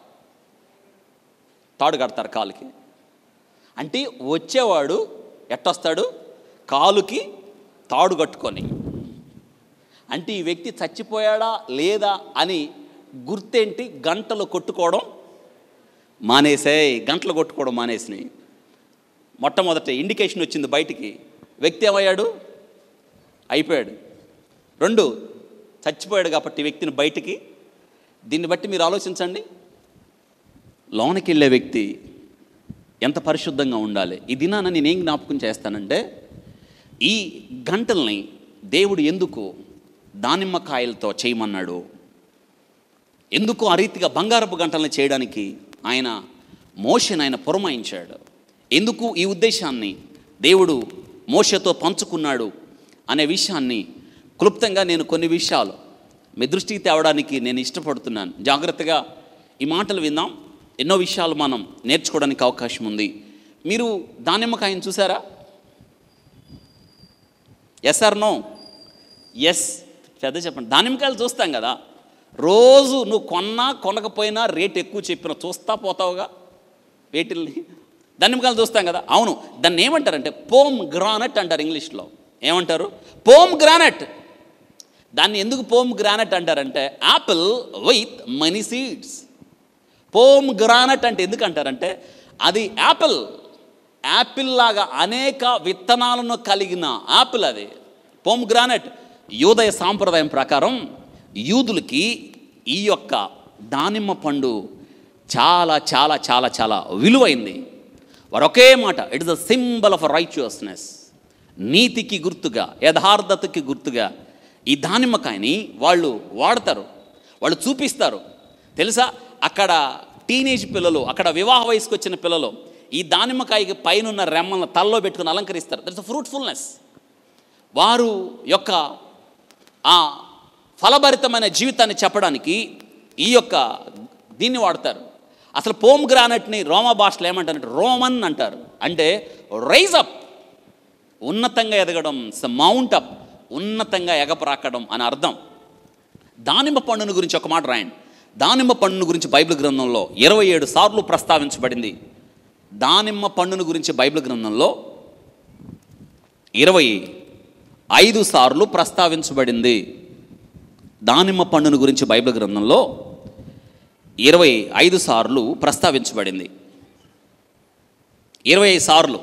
తాడు కడతారు కాలుకి అంటే వచ్చేవాడు ఎట్టొస్తాడు కాలుకి తాడు కట్టుకొని అంటే ఈ వ్యక్తి చచ్చిపోయాడా లేదా అని గుర్తేంటి గంటలు కొట్టుకోవడం మానేసాయి గంటలు కొట్టుకోవడం మానేసినాయి మొట్టమొదట ఇండికేషన్ వచ్చింది బయటికి వ్యక్తి ఏమయ్యాడు అయిపోయాడు రెండు చచ్చిపోయాడు కాబట్టి ఈ వ్యక్తిని బయటికి దీన్ని బట్టి మీరు ఆలోచించండి లోనికి వెళ్ళే వ్యక్తి ఎంత పరిశుద్ధంగా ఉండాలి ఈ దినాన నేనేం జ్ఞాపకం చేస్తానంటే ఈ గంటల్ని దేవుడు ఎందుకు దానిమ్మకాయలతో చేయమన్నాడు ఎందుకు ఆ రీతిగా బంగారపు గంటల్ని చేయడానికి ఆయన మోషన్ ఆయన పురమాయించాడు ఎందుకు ఈ ఉద్దేశాన్ని దేవుడు మోషతో పంచుకున్నాడు అనే విషయాన్ని క్లుప్తంగా నేను కొన్ని విషయాలు మీ దృష్టికి తేవడానికి నేను ఇష్టపడుతున్నాను జాగ్రత్తగా ఈ మాటలు విందాం ఎన్నో విషయాలు మనం నేర్చుకోవడానికి అవకాశం ఉంది మీరు దానిమ్మకాయను చూసారా ఎస్ ఆర్ నో ఎస్ పెద్ద చెప్పండి దానిమ్మకాయలు చూస్తాం కదా రోజు నువ్వు కొన్నా కొనకపోయినా రేట్ ఎక్కువ చెప్పిన చూస్తా పోతావుగా వేటిల్ని దానిమ్మకాయలు చూస్తాం కదా అవును దాన్ని ఏమంటారంటే పోమ్ గ్రానట్ అంటారు ఇంగ్లీష్లో ఏమంటారు పోమ్ గ్రానట్ దాన్ని ఎందుకు పోమ్ గ్రానట్ అంటారంటే apple with many seeds pomegranate అంటే ఎందుకు అంటారంటే అది యాపిల్ యాపిల్ లాగా అనేక విత్తనాలను కలిగిన యాపిల్ అది పోమ్ గ్రానట్ యూదయ సాంప్రదాయం ప్రకారం యూదులకి ఈ యొక్క దానిమ్మ పండు చాలా చాలా చాలా చాలా విలువైంది వారు ఒకే మాట it is the symbol of righteousness నీతికి గుర్తుగా యథార్థతకి గుర్తుగా ఈ దానిమ్మకాయని వాళ్ళు వాడతారు వాళ్ళు చూపిస్తారు తెలుసా అక్కడ టీనేజ్ పిల్లలు అక్కడ వివాహ వయసుకు వచ్చిన పిల్లలు ఈ దానిమ్మకాయకి పైనున్న రెమ్మలను తలలో పెట్టుకుని అలంకరిస్తారు దట్స్ ఫ్రూట్ఫుల్నెస్ వారు యొక్క ఆ ఫలభరితమైన జీవితాన్ని చెప్పడానికి ఈ యొక్క దీన్ని వాడతారు అసలు పోమ్ గ్రానైట్ని రోమా భాషలో ఏమంటారంటే రోమన్ అంటారు అంటే రైజ్ అప్ ఉన్నతంగా ఎదగడం మౌంట్ అప్ ఉన్నతంగా ఎగపరాకడం అని అర్థం దానిమ్మ పండును గురించి ఒక మాట రాయండి దానిమ్మ పండును గురించి బైబిల్ గ్రంథంలో ఇరవై ఏడు సార్లు ప్రస్తావించబడింది దానిమ్మ పండును గురించి బైబిల్ గ్రంథంలో ఇరవై ఐదు సార్లు ప్రస్తావించబడింది దానిమ్మ పండును గురించి బైబిల్ గ్రంథంలో ఇరవై ఐదు సార్లు ప్రస్తావించబడింది ఇరవై సార్లు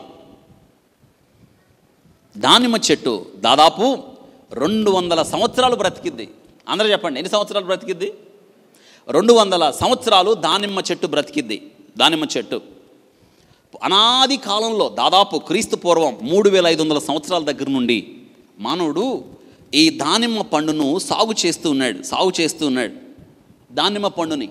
దానిమ్మ చెట్టు దాదాపు రెండు వందల సంవత్సరాలు బ్రతికిద్ది అందరూ చెప్పండి ఎన్ని సంవత్సరాలు బ్రతికిద్ది రెండు వందల సంవత్సరాలు దానిమ్మ చెట్టు బ్రతికిద్ది దానిమ్మ చెట్టు అనాది కాలంలో దాదాపు క్రీస్తు పూర్వం మూడు వేల ఐదు వందల సంవత్సరాల దగ్గర నుండి మానవుడు ఈ దానిమ్మ పండును సాగు చేస్తూ ఉన్నాడు సాగు చేస్తూ ఉన్నాడు దానిమ్మ పండుని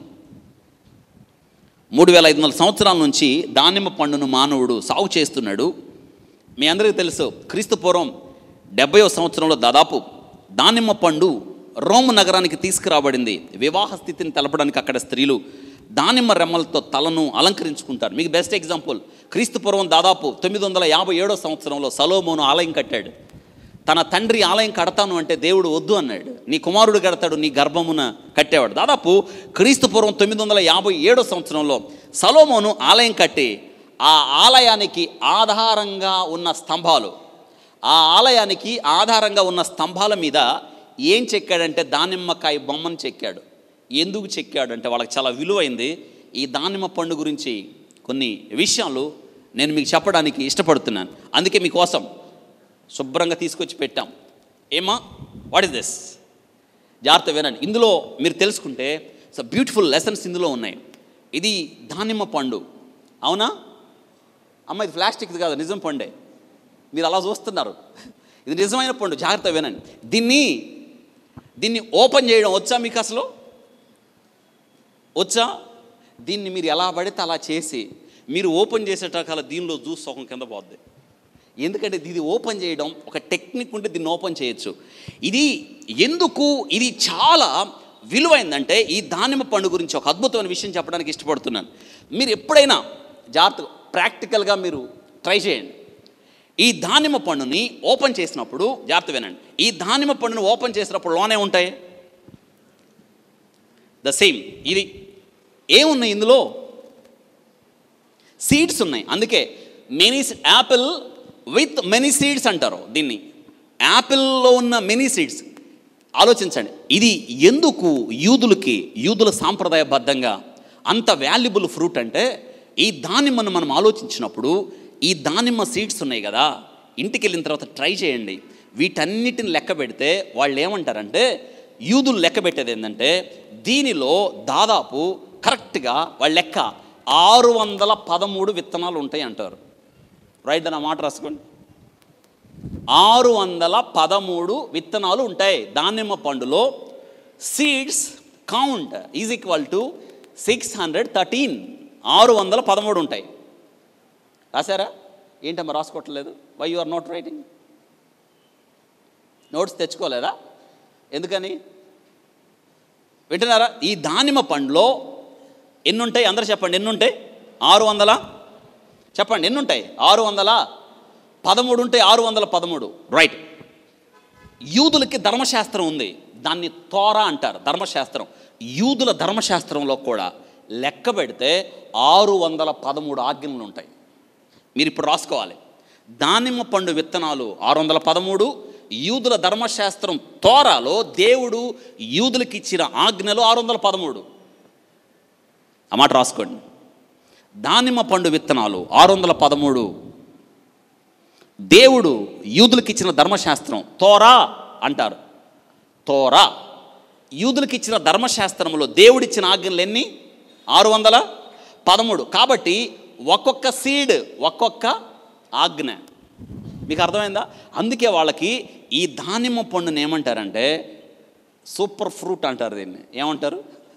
మూడు వేల ఐదు వందల సంవత్సరాల నుంచి దానిమ్మ పండును మానవుడు సాగు చేస్తున్నాడు మీ అందరికీ తెలుసు క్రీస్తు పూర్వం డెబ్బైవ సంవత్సరంలో దాదాపు దానిమ్మ పండు రోమ్ నగరానికి తీసుకురాబడింది వివాహ స్థితిని తెలపడానికి అక్కడ స్త్రీలు దానిమ్మ రెమ్మలతో తలను అలంకరించుకుంటారు మీకు బెస్ట్ ఎగ్జాంపుల్ క్రీస్తు పూర్వం దాదాపు తొమ్మిది వందల యాభై ఏడో సంవత్సరంలో సలోమోను ఆలయం కట్టాడు తన తండ్రి ఆలయం కడతాను అంటే దేవుడు వద్దు అన్నాడు నీ కుమారుడు కడతాడు నీ గర్భమున కట్టేవాడు దాదాపు క్రీస్తు పూర్వం తొమ్మిది వందల యాభై ఏడో సంవత్సరంలో సలోమోను ఆలయం కట్టి ఆ ఆలయానికి ఆధారంగా ఉన్న స్తంభాలు ఆ ఆలయానికి ఆధారంగా ఉన్న స్తంభాల మీద ఏం చెక్కాడంటే దానిమ్మకాయ బొమ్మను చెక్కాడు ఎందుకు చెక్కాడు అంటే వాళ్ళకి చాలా విలువైంది ఈ దానిమ్మ పండు గురించి కొన్ని విషయాలు నేను మీకు చెప్పడానికి ఇష్టపడుతున్నాను అందుకే మీకోసం శుభ్రంగా తీసుకొచ్చి పెట్టాం ఏమా వాట్ ఇస్ దిస్ జాగ్రత్త వినండి ఇందులో మీరు తెలుసుకుంటే సో బ్యూటిఫుల్ లెసన్స్ ఇందులో ఉన్నాయి ఇది దానిమ్మ పండు అవునా అమ్మ ఇది ప్లాస్టిక్ది కాదు నిజం పండే మీరు అలా చూస్తున్నారు ఇది నిజమైన పండు జాగ్రత్త వినండి దీన్ని దీన్ని ఓపెన్ చేయడం వచ్చా మీకు అసలు వచ్చా దీన్ని మీరు ఎలా పడితే అలా చేసి మీరు ఓపెన్ చేసేటకాల దీనిలో జ్యూస్ సగం కింద పోద్ది ఎందుకంటే ఇది ఓపెన్ చేయడం ఒక టెక్నిక్ ఉంటే దీన్ని ఓపెన్ చేయొచ్చు ఇది ఎందుకు ఇది చాలా విలువైందంటే ఈ దానిమ్మ పండు గురించి ఒక అద్భుతమైన విషయం చెప్పడానికి ఇష్టపడుతున్నాను మీరు ఎప్పుడైనా జాగ్రత్త ప్రాక్టికల్గా మీరు ట్రై చేయండి ఈ దానిమ్మ పండుని ఓపెన్ చేసినప్పుడు జాగ్రత్త వినండి ఈ దానిమ్మ పండుని ఓపెన్ చేసినప్పుడు లోనే ఉంటాయి ద సేమ్ ఇది ఏమున్నాయి ఇందులో సీడ్స్ ఉన్నాయి అందుకే many apple with many seeds అంటారు దీన్ని యాపిల్లో ఉన్న మెనీ సీడ్స్ ఆలోచించండి ఇది ఎందుకు యూదులకి యూదుల సాంప్రదాయబద్ధంగా అంత వాల్యుబుల్ ఫ్రూట్ అంటే ఈ దానిమ్మను మనం ఆలోచించినప్పుడు ఈ దానిమ్మ సీడ్స్ ఉన్నాయి కదా ఇంటికి వెళ్ళిన తర్వాత ట్రై చేయండి వీటన్నిటిని లెక్క పెడితే వాళ్ళు ఏమంటారంటే యూదులు లెక్క పెట్టేది ఏంటంటే దీనిలో దాదాపు కరెక్ట్గా వాళ్ళ లెక్క ఆరు వందల పదమూడు విత్తనాలు ఉంటాయి అంటారు రైట్ దాని మాట రాసుకోండి ఆరు వందల పదమూడు విత్తనాలు ఉంటాయి దానిమ్మ పండులో seeds count is equal to six hundred thirteen ఆరు వందల పదమూడు ఉంటాయి రాశారా ఏంటమ్మా రాసుకోవట్లేదు why you are not writing notes తెచ్చుకోలేదా ఎందుకని వింటున్నారా ఈ దానిమ్మ పండులో ఎన్ని ఉంటాయి అందరూ చెప్పండి ఎన్ని ఉంటాయి ఆరు వందల చెప్పండి ఎన్ని ఉంటాయి ఆరు వందల పదమూడు ఉంటాయి ఆరు వందల పదమూడు రైట్ యూదులకి ధర్మశాస్త్రం ఉంది దాన్ని తోరా అంటారు ధర్మశాస్త్రం యూదుల ధర్మశాస్త్రంలో కూడా లెక్క పెడితే ఆరు వందల పదమూడు ఆజ్ఞలు ఉంటాయి మీరు ఇప్పుడు రాసుకోవాలి దానిమ్మ పండు విత్తనాలు ఆరు వందల పదమూడు యూదుల ధర్మశాస్త్రం తోరాలో దేవుడు యూదులకి ఇచ్చిన ఆజ్ఞలు ఆరు వందల పదమూడు ఆ మాట రాసుకోండి దానిమ్మ పండు విత్తనాలు ఆరు వందల పదమూడు దేవుడు యూదులకు ఇచ్చిన ధర్మశాస్త్రం తోరా అంటారు తోరా యూదులకు ఇచ్చిన ధర్మశాస్త్రంలో దేవుడిచ్చిన ఆజ్ఞలు ఎన్ని ఆరు వందల పదమూడు కాబట్టి ఒక్కొక్క సీడ్ ఒక్కొక్క ఆజ్ఞ మీకు అర్థమైందా అందుకే వాళ్ళకి ఈ దానిమ్మ పండుని ఏమంటారంటే సూపర్ ఫ్రూట్ అంటారు దీన్ని ఏమంటారు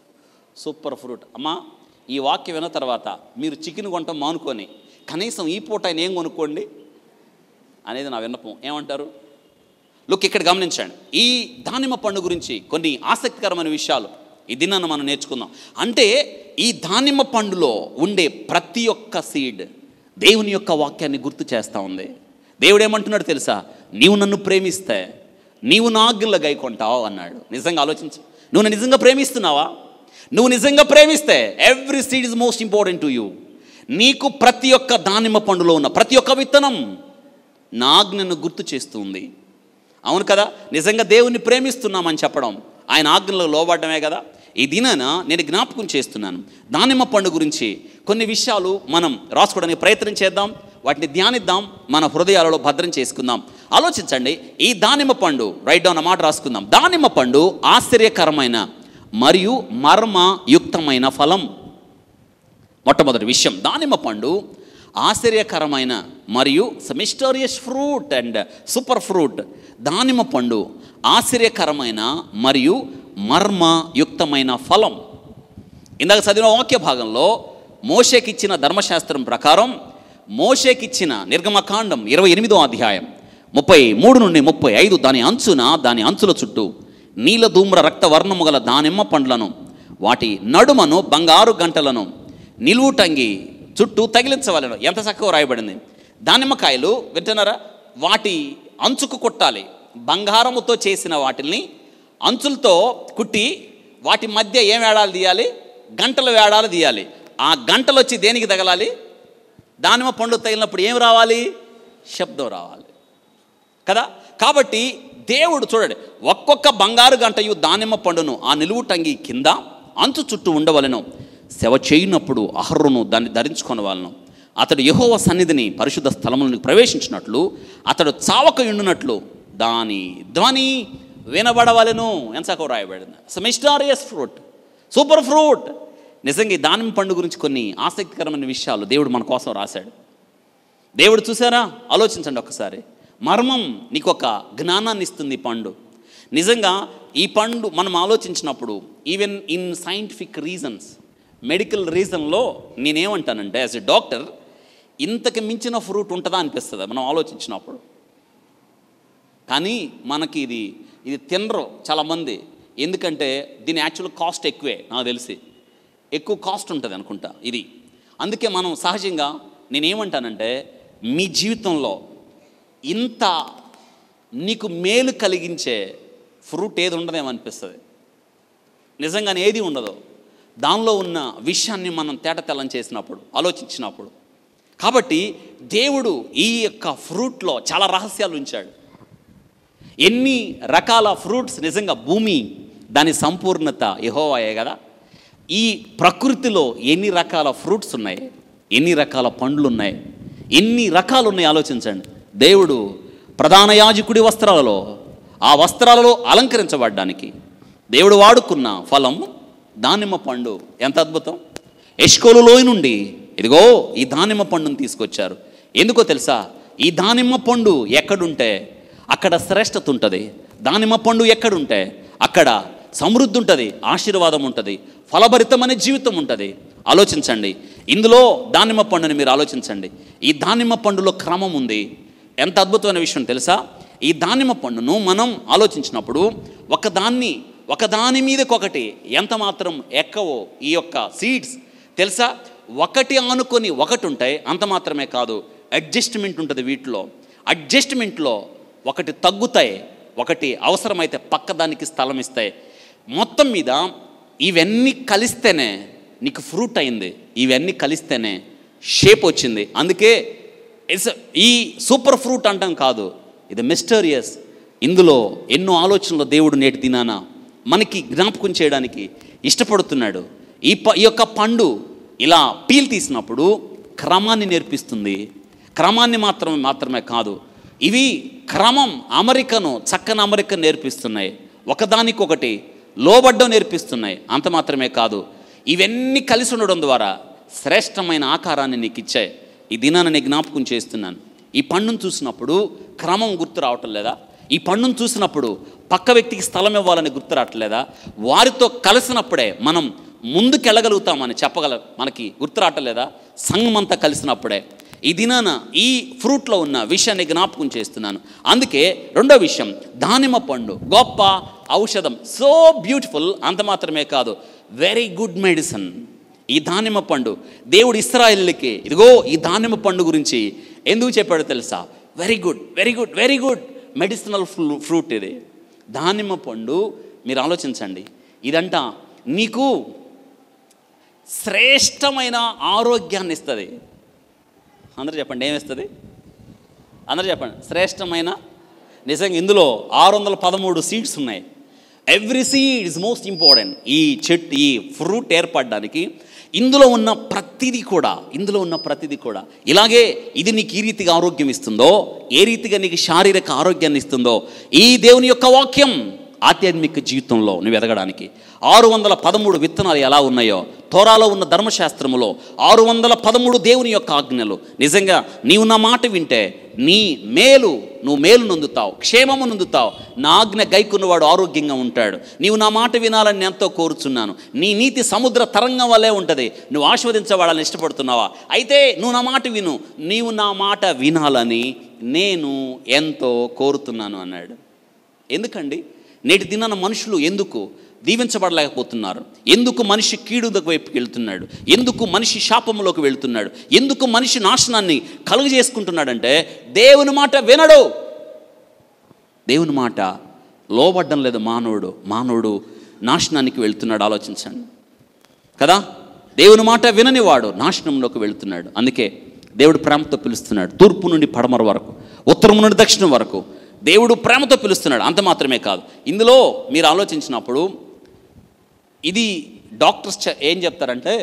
సూపర్ ఫ్రూట్ అమ్మా ఈ వాక్యం విన్న తర్వాత మీరు చికెన్ కొంటాం మానుకొని కనీసం ఈ పూట ఆయన ఏం కొనుక్కోండి అనేది నా విన్నపం ఏమంటారు లుక్ ఇక్కడ గమనించండి ఈ దానిమ్మ పండు గురించి కొన్ని ఆసక్తికరమైన విషయాలు ఈ దినాన్ని మనం నేర్చుకుందాం అంటే ఈ దానిమ్మ పండులో ఉండే ప్రతి ఒక్క సీడ్ దేవుని యొక్క వాక్యాన్ని గుర్తు చేస్తూ ఉంది దేవుడు ఏమంటున్నాడు తెలుసా నీవు నన్ను ప్రేమిస్తే నీవు నా ఆజ్ఞలు గైకొంటావు అన్నాడు నిజంగా ఆలోచించు నువ్వు నన్ను నిజంగా ప్రేమిస్తున్నావా నువ్వు నిజంగా ప్రేమిస్తే every seed is most important to you నీకు ప్రతి ఒక్క దానిమ్మ పండులో ఉన్న ప్రతి ఒక్క విత్తనం నా ఆజ్ఞను గుర్తు చేస్తుంది అవును కదా నిజంగా దేవుణ్ణి ప్రేమిస్తున్నామని చెప్పడం ఆయన ఆజ్ఞలో లోబడమే కదా ఈ దినాన నేను జ్ఞాపకం చేస్తున్నాను దానిమ్మ పండు గురించి కొన్ని విషయాలు మనం రాసుకోవడానికి ప్రయత్నం చేద్దాం వాటిని ధ్యానిద్దాం మన హృదయాలలో భద్రం చేసుకుందాం ఆలోచించండి ఈ దానిమ్మ పండు రైట్ డౌన్ మాట రాసుకుందాం దానిమ్మ పండు ఆశ్చర్యకరమైన మరియు మర్మయుక్తమైన ఫలం మొట్టమొదటి విషయం దానిమ్మ పండు ఆశ్చర్యకరమైన మరియు mysterious fruit and super fruit దానిమ్మ పండు ఆశ్చర్యకరమైన మరియు మర్మయుక్తమైన ఫలం ఇందాక చదివిన వాక్య భాగంలో మోషేకిచ్చిన ధర్మశాస్త్రం ప్రకారం మోషేకిచ్చిన నిర్గమకాండం ఇరవై ఎనిమిదో అధ్యాయం ముప్పై మూడు నుండి ముప్పై ఐదు దాని అంచున దాని అంచుల చుట్టూ నీల ధూమ్ర రక్తవర్ణము గల దానిమ్మ పండ్లను వాటి నడుమను బంగారు గంటలను నిలువుటంగి చుట్టూ తగిలించవలను ఎంత చక్కగా రాయబడింది దానిమ్మకాయలు వింటున్నారా వాటి అంచుకు కొట్టాలి బంగారముతో చేసిన వాటిని అంచులతో కుట్టి వాటి మధ్య ఏం వేడాలు తీయాలి గంటలు వేడాలు తీయాలి ఆ గంటలు వచ్చి దేనికి తగలాలి దానిమ్మ పండు తగిలినప్పుడు ఏం రావాలి శబ్దం రావాలి కదా కాబట్టి దేవుడు చూడండి ఒక్కొక్క బంగారు గంటయు దానిమ్మ పండును ఆ నిలువుటంగి కింద అంచు చుట్టూ ఉండవలను సేవ చేయనప్పుడు అహర్రును దాన్ని ధరించుకొనవలను అతడు యెహోవా సన్నిధిని పరిశుద్ధ స్థలములకు ప్రవేశించినట్లు అతడు చావక ఉండునట్లు దాని ధ్వని వినబడవలను ఎంచకో రాయబడింది మిస్టారియస్ ఫ్రూట్ సూపర్ ఫ్రూట్ నిజంగా ఈ దానిమ్మ పండు గురించి కొన్ని ఆసక్తికరమైన విషయాలు దేవుడు మన కోసం రాశాడు దేవుడు చూసారా ఆలోచించండి ఒకసారి మర్మం నీకు ఒక జ్ఞానాన్ని ఇస్తుంది ఈ పండు నిజంగా ఈ పండు మనం ఆలోచించినప్పుడు even in scientific reasons medical రీజన్లో నేనేమంటానంటే యాజ్ ఎ డాక్టర్ ఇంతకు మించిన ఫ్రూట్ ఉంటుందా అనిపిస్తుంది మనం ఆలోచించినప్పుడు కానీ మనకి ఇది ఇది తినరు చాలామంది ఎందుకంటే దీని యాక్చువల్ కాస్ట్ ఎక్కువే నాకు తెలిసి ఎక్కువ కాస్ట్ ఉంటుంది అనుకుంటా ఇది అందుకే మనం సహజంగా నేనేమంటానంటే మీ జీవితంలో ఇంత నీకు మేలు కలిగించే ఫ్రూట్ ఏది ఉండదేమో అనిపిస్తుంది నిజంగానే ఏది ఉండదు దానిలో ఉన్న విషయాన్ని మనం తేటతెల్లం చేసినప్పుడు ఆలోచించినప్పుడు కాబట్టి దేవుడు ఈ యొక్క ఫ్రూట్లో చాలా రహస్యాలు ఉంచాడు ఎన్ని రకాల ఫ్రూట్స్ నిజంగా భూమి దాని సంపూర్ణత యహోవాయే కదా ఈ ప్రకృతిలో ఎన్ని రకాల ఫ్రూట్స్ ఉన్నాయి ఎన్ని రకాల పండ్లు ఉన్నాయి ఎన్ని రకాలు ఉన్నాయి ఆలోచించండి దేవుడు ప్రధాన యాజకుడి వస్త్రాలలో ఆ వస్త్రాలలో అలంకరించబడ్డానికి దేవుడు వాడుకున్న ఫలం దానిమ్మ పండు ఎంత అద్భుతం ఎష్కోలు లోయ నుండి ఇదిగో ఈ దానిమ్మ పండును తీసుకొచ్చారు ఎందుకో తెలుసా ఈ దానిమ్మ పండు ఎక్కడుంటే అక్కడ శ్రేష్టత ఉంటుంది దానిమ్మ పండు ఎక్కడుంటే అక్కడ సమృద్ధి ఉంటుంది ఆశీర్వాదం ఉంటుంది ఫలభరితమైన జీవితం ఉంటుంది ఆలోచించండి ఇందులో దానిమ్మ పండుని మీరు ఆలోచించండి ఈ దానిమ్మ పండులో క్రమం ఉంది ఎంత అద్భుతమైన విషయం తెలుసా ఈ దానిమ్మ పండును మనం ఆలోచించినప్పుడు ఒకదాన్ని ఒకదాని మీదకొకటి ఎంత మాత్రం ఎక్కవో ఈ యొక్క సీడ్స్ తెలుసా ఒకటి ఆనుకొని ఒకటి ఉంటాయి అంత మాత్రమే కాదు అడ్జస్ట్మెంట్ ఉంటుంది వీటిలో అడ్జస్ట్మెంట్లో ఒకటి తగ్గుతాయి ఒకటి అవసరమైతే పక్కదానికి స్థలం ఇస్తాయి మొత్తం మీద ఇవన్నీ కలిస్తేనే నీకు ఫ్రూట్ అయింది ఇవన్నీ కలిస్తేనే షేప్ వచ్చింది అందుకే ఇట్స్ ఈ సూపర్ ఫ్రూట్ అంటాం కాదు ఇది మిస్టరియస్ ఇందులో ఎన్నో ఆలోచనలు దేవుడు నేటి దినాన మనకి జ్ఞాపకం చేయడానికి ఇష్టపడుతున్నాడు ఈ ప ఈ యొక్క పండు ఇలా పీల్ తీసినప్పుడు క్రమాన్ని నేర్పిస్తుంది క్రమాన్ని మాత్రమే మాత్రమే కాదు ఇవి క్రమం అమరికను చక్కని అమరిక నేర్పిస్తున్నాయి ఒకదానికొకటి లోబడ్డం నేర్పిస్తున్నాయి అంత మాత్రమే కాదు ఇవన్నీ కలిసి ఉండడం ద్వారా శ్రేష్టమైన ఆకారాన్ని నీకు ఇచ్చాయి ఈ దినాన్ని నేను జ్ఞాపకం చేస్తున్నాను ఈ పండును చూసినప్పుడు క్రమం గుర్తు రావటం లేదా ఈ పండును చూసినప్పుడు పక్క వ్యక్తికి స్థలం ఇవ్వాలని గుర్తు రావట్లేదా వారితో కలిసినప్పుడే మనం ముందుకెళ్ళగలుగుతామని చెప్పగల మనకి గుర్తు రావట్లేదా సంఘం అంతా కలిసినప్పుడే ఈ దినాన ఈ ఫ్రూట్లో ఉన్న విషయాన్ని జ్ఞాపకం చేస్తున్నాను అందుకే రెండో విషయం దానిమ్మ పండు గొప్ప ఔషధం సో బ్యూటిఫుల్ అంత మాత్రమే కాదు వెరీ గుడ్ మెడిసిన్ ఈ దానిమ్మ పండు దేవుడు ఇస్రాయిల్కి ఇదిగో ఈ దానిమ్మ పండు గురించి ఎందుకు చెప్పాడో తెలుసా very good very good very good medicinal ఫ్రూ ఫ్రూట్ ఇది దానిమ్మ పండు మీరు ఆలోచించండి ఇదంట నీకు శ్రేష్టమైన ఆరోగ్యాన్ని ఇస్తుంది అందరూ చెప్పండి ఏమిస్తుంది అందరూ చెప్పండి శ్రేష్టమైన నిజంగా ఇందులో ఆరు వందల పదమూడు సీడ్స్ ఉన్నాయి every seed is most important ఈ చెట్టు ఈ ఫ్రూట్ ఏర్పడడానికి ఇందులో ఉన్న ప్రతిదీ కూడా ఇందులో ఉన్న ప్రతిదీ కూడా ఇలాగే ఇది నీకు ఈ రీతిగా ఆరోగ్యం ఇస్తుందో ఏ రీతిగా నీకు శారీరక ఆరోగ్యాన్ని ఇస్తుందో ఈ దేవుని యొక్క వాక్యం ఆధ్యాత్మిక జీవితంలో నువ్వు ఎదగడానికి ఆరు వందల పదమూడు విత్తనాలు ఎలా ఉన్నాయో తోరాలో ఉన్న ధర్మశాస్త్రములో ఆరు వందల పదమూడు దేవుని యొక్క ఆజ్ఞలు నిజంగా నీవు నా మాట వింటే నీ మేలు నువ్వు మేలు నొందుతావు క్షేమము నొందుతావు నా ఆజ్ఞ గైకున్నవాడు ఆరోగ్యంగా ఉంటాడు నీవు నా మాట వినాలని నేను ఎంతో కోరుచున్నాను నీ నీతి సముద్ర తరంగం వల్లే ఉంటుంది నువ్వు ఆస్వాదించవాళ్ళని ఇష్టపడుతున్నావా అయితే నువ్వు నా మాట విను నీవు నా మాట వినాలని నేను ఎంతో కోరుతున్నాను అన్నాడు ఎందుకండి నేటి దినాన మనుషులు ఎందుకు దీవించబడలేకపోతున్నారు ఎందుకు మనిషి కీడు వైపుకి వెళ్తున్నాడు ఎందుకు మనిషి శాపంలోకి వెళ్తున్నాడు ఎందుకు మనిషి నాశనాన్ని కలుగజేసుకుంటున్నాడంటే దేవుని మాట వినడు దేవుని మాట లోబడ్డం లేదు మానవుడు మానవుడు నాశనానికి వెళ్తున్నాడు ఆలోచించండి కదా దేవుని మాట విననివాడు నాశనంలోకి వెళుతున్నాడు అందుకే దేవుడు ప్రేమతో పిలుస్తున్నాడు తూర్పు నుండి పడమర వరకు ఉత్తరం నుండి దక్షిణం వరకు దేవుడు ప్రేమతో పిలుస్తున్నాడు అంత మాత్రమే కాదు ఇందులో మీరు ఆలోచించినప్పుడు ఇది డాక్టర్స్ చె- ఏం చెప్తారంటే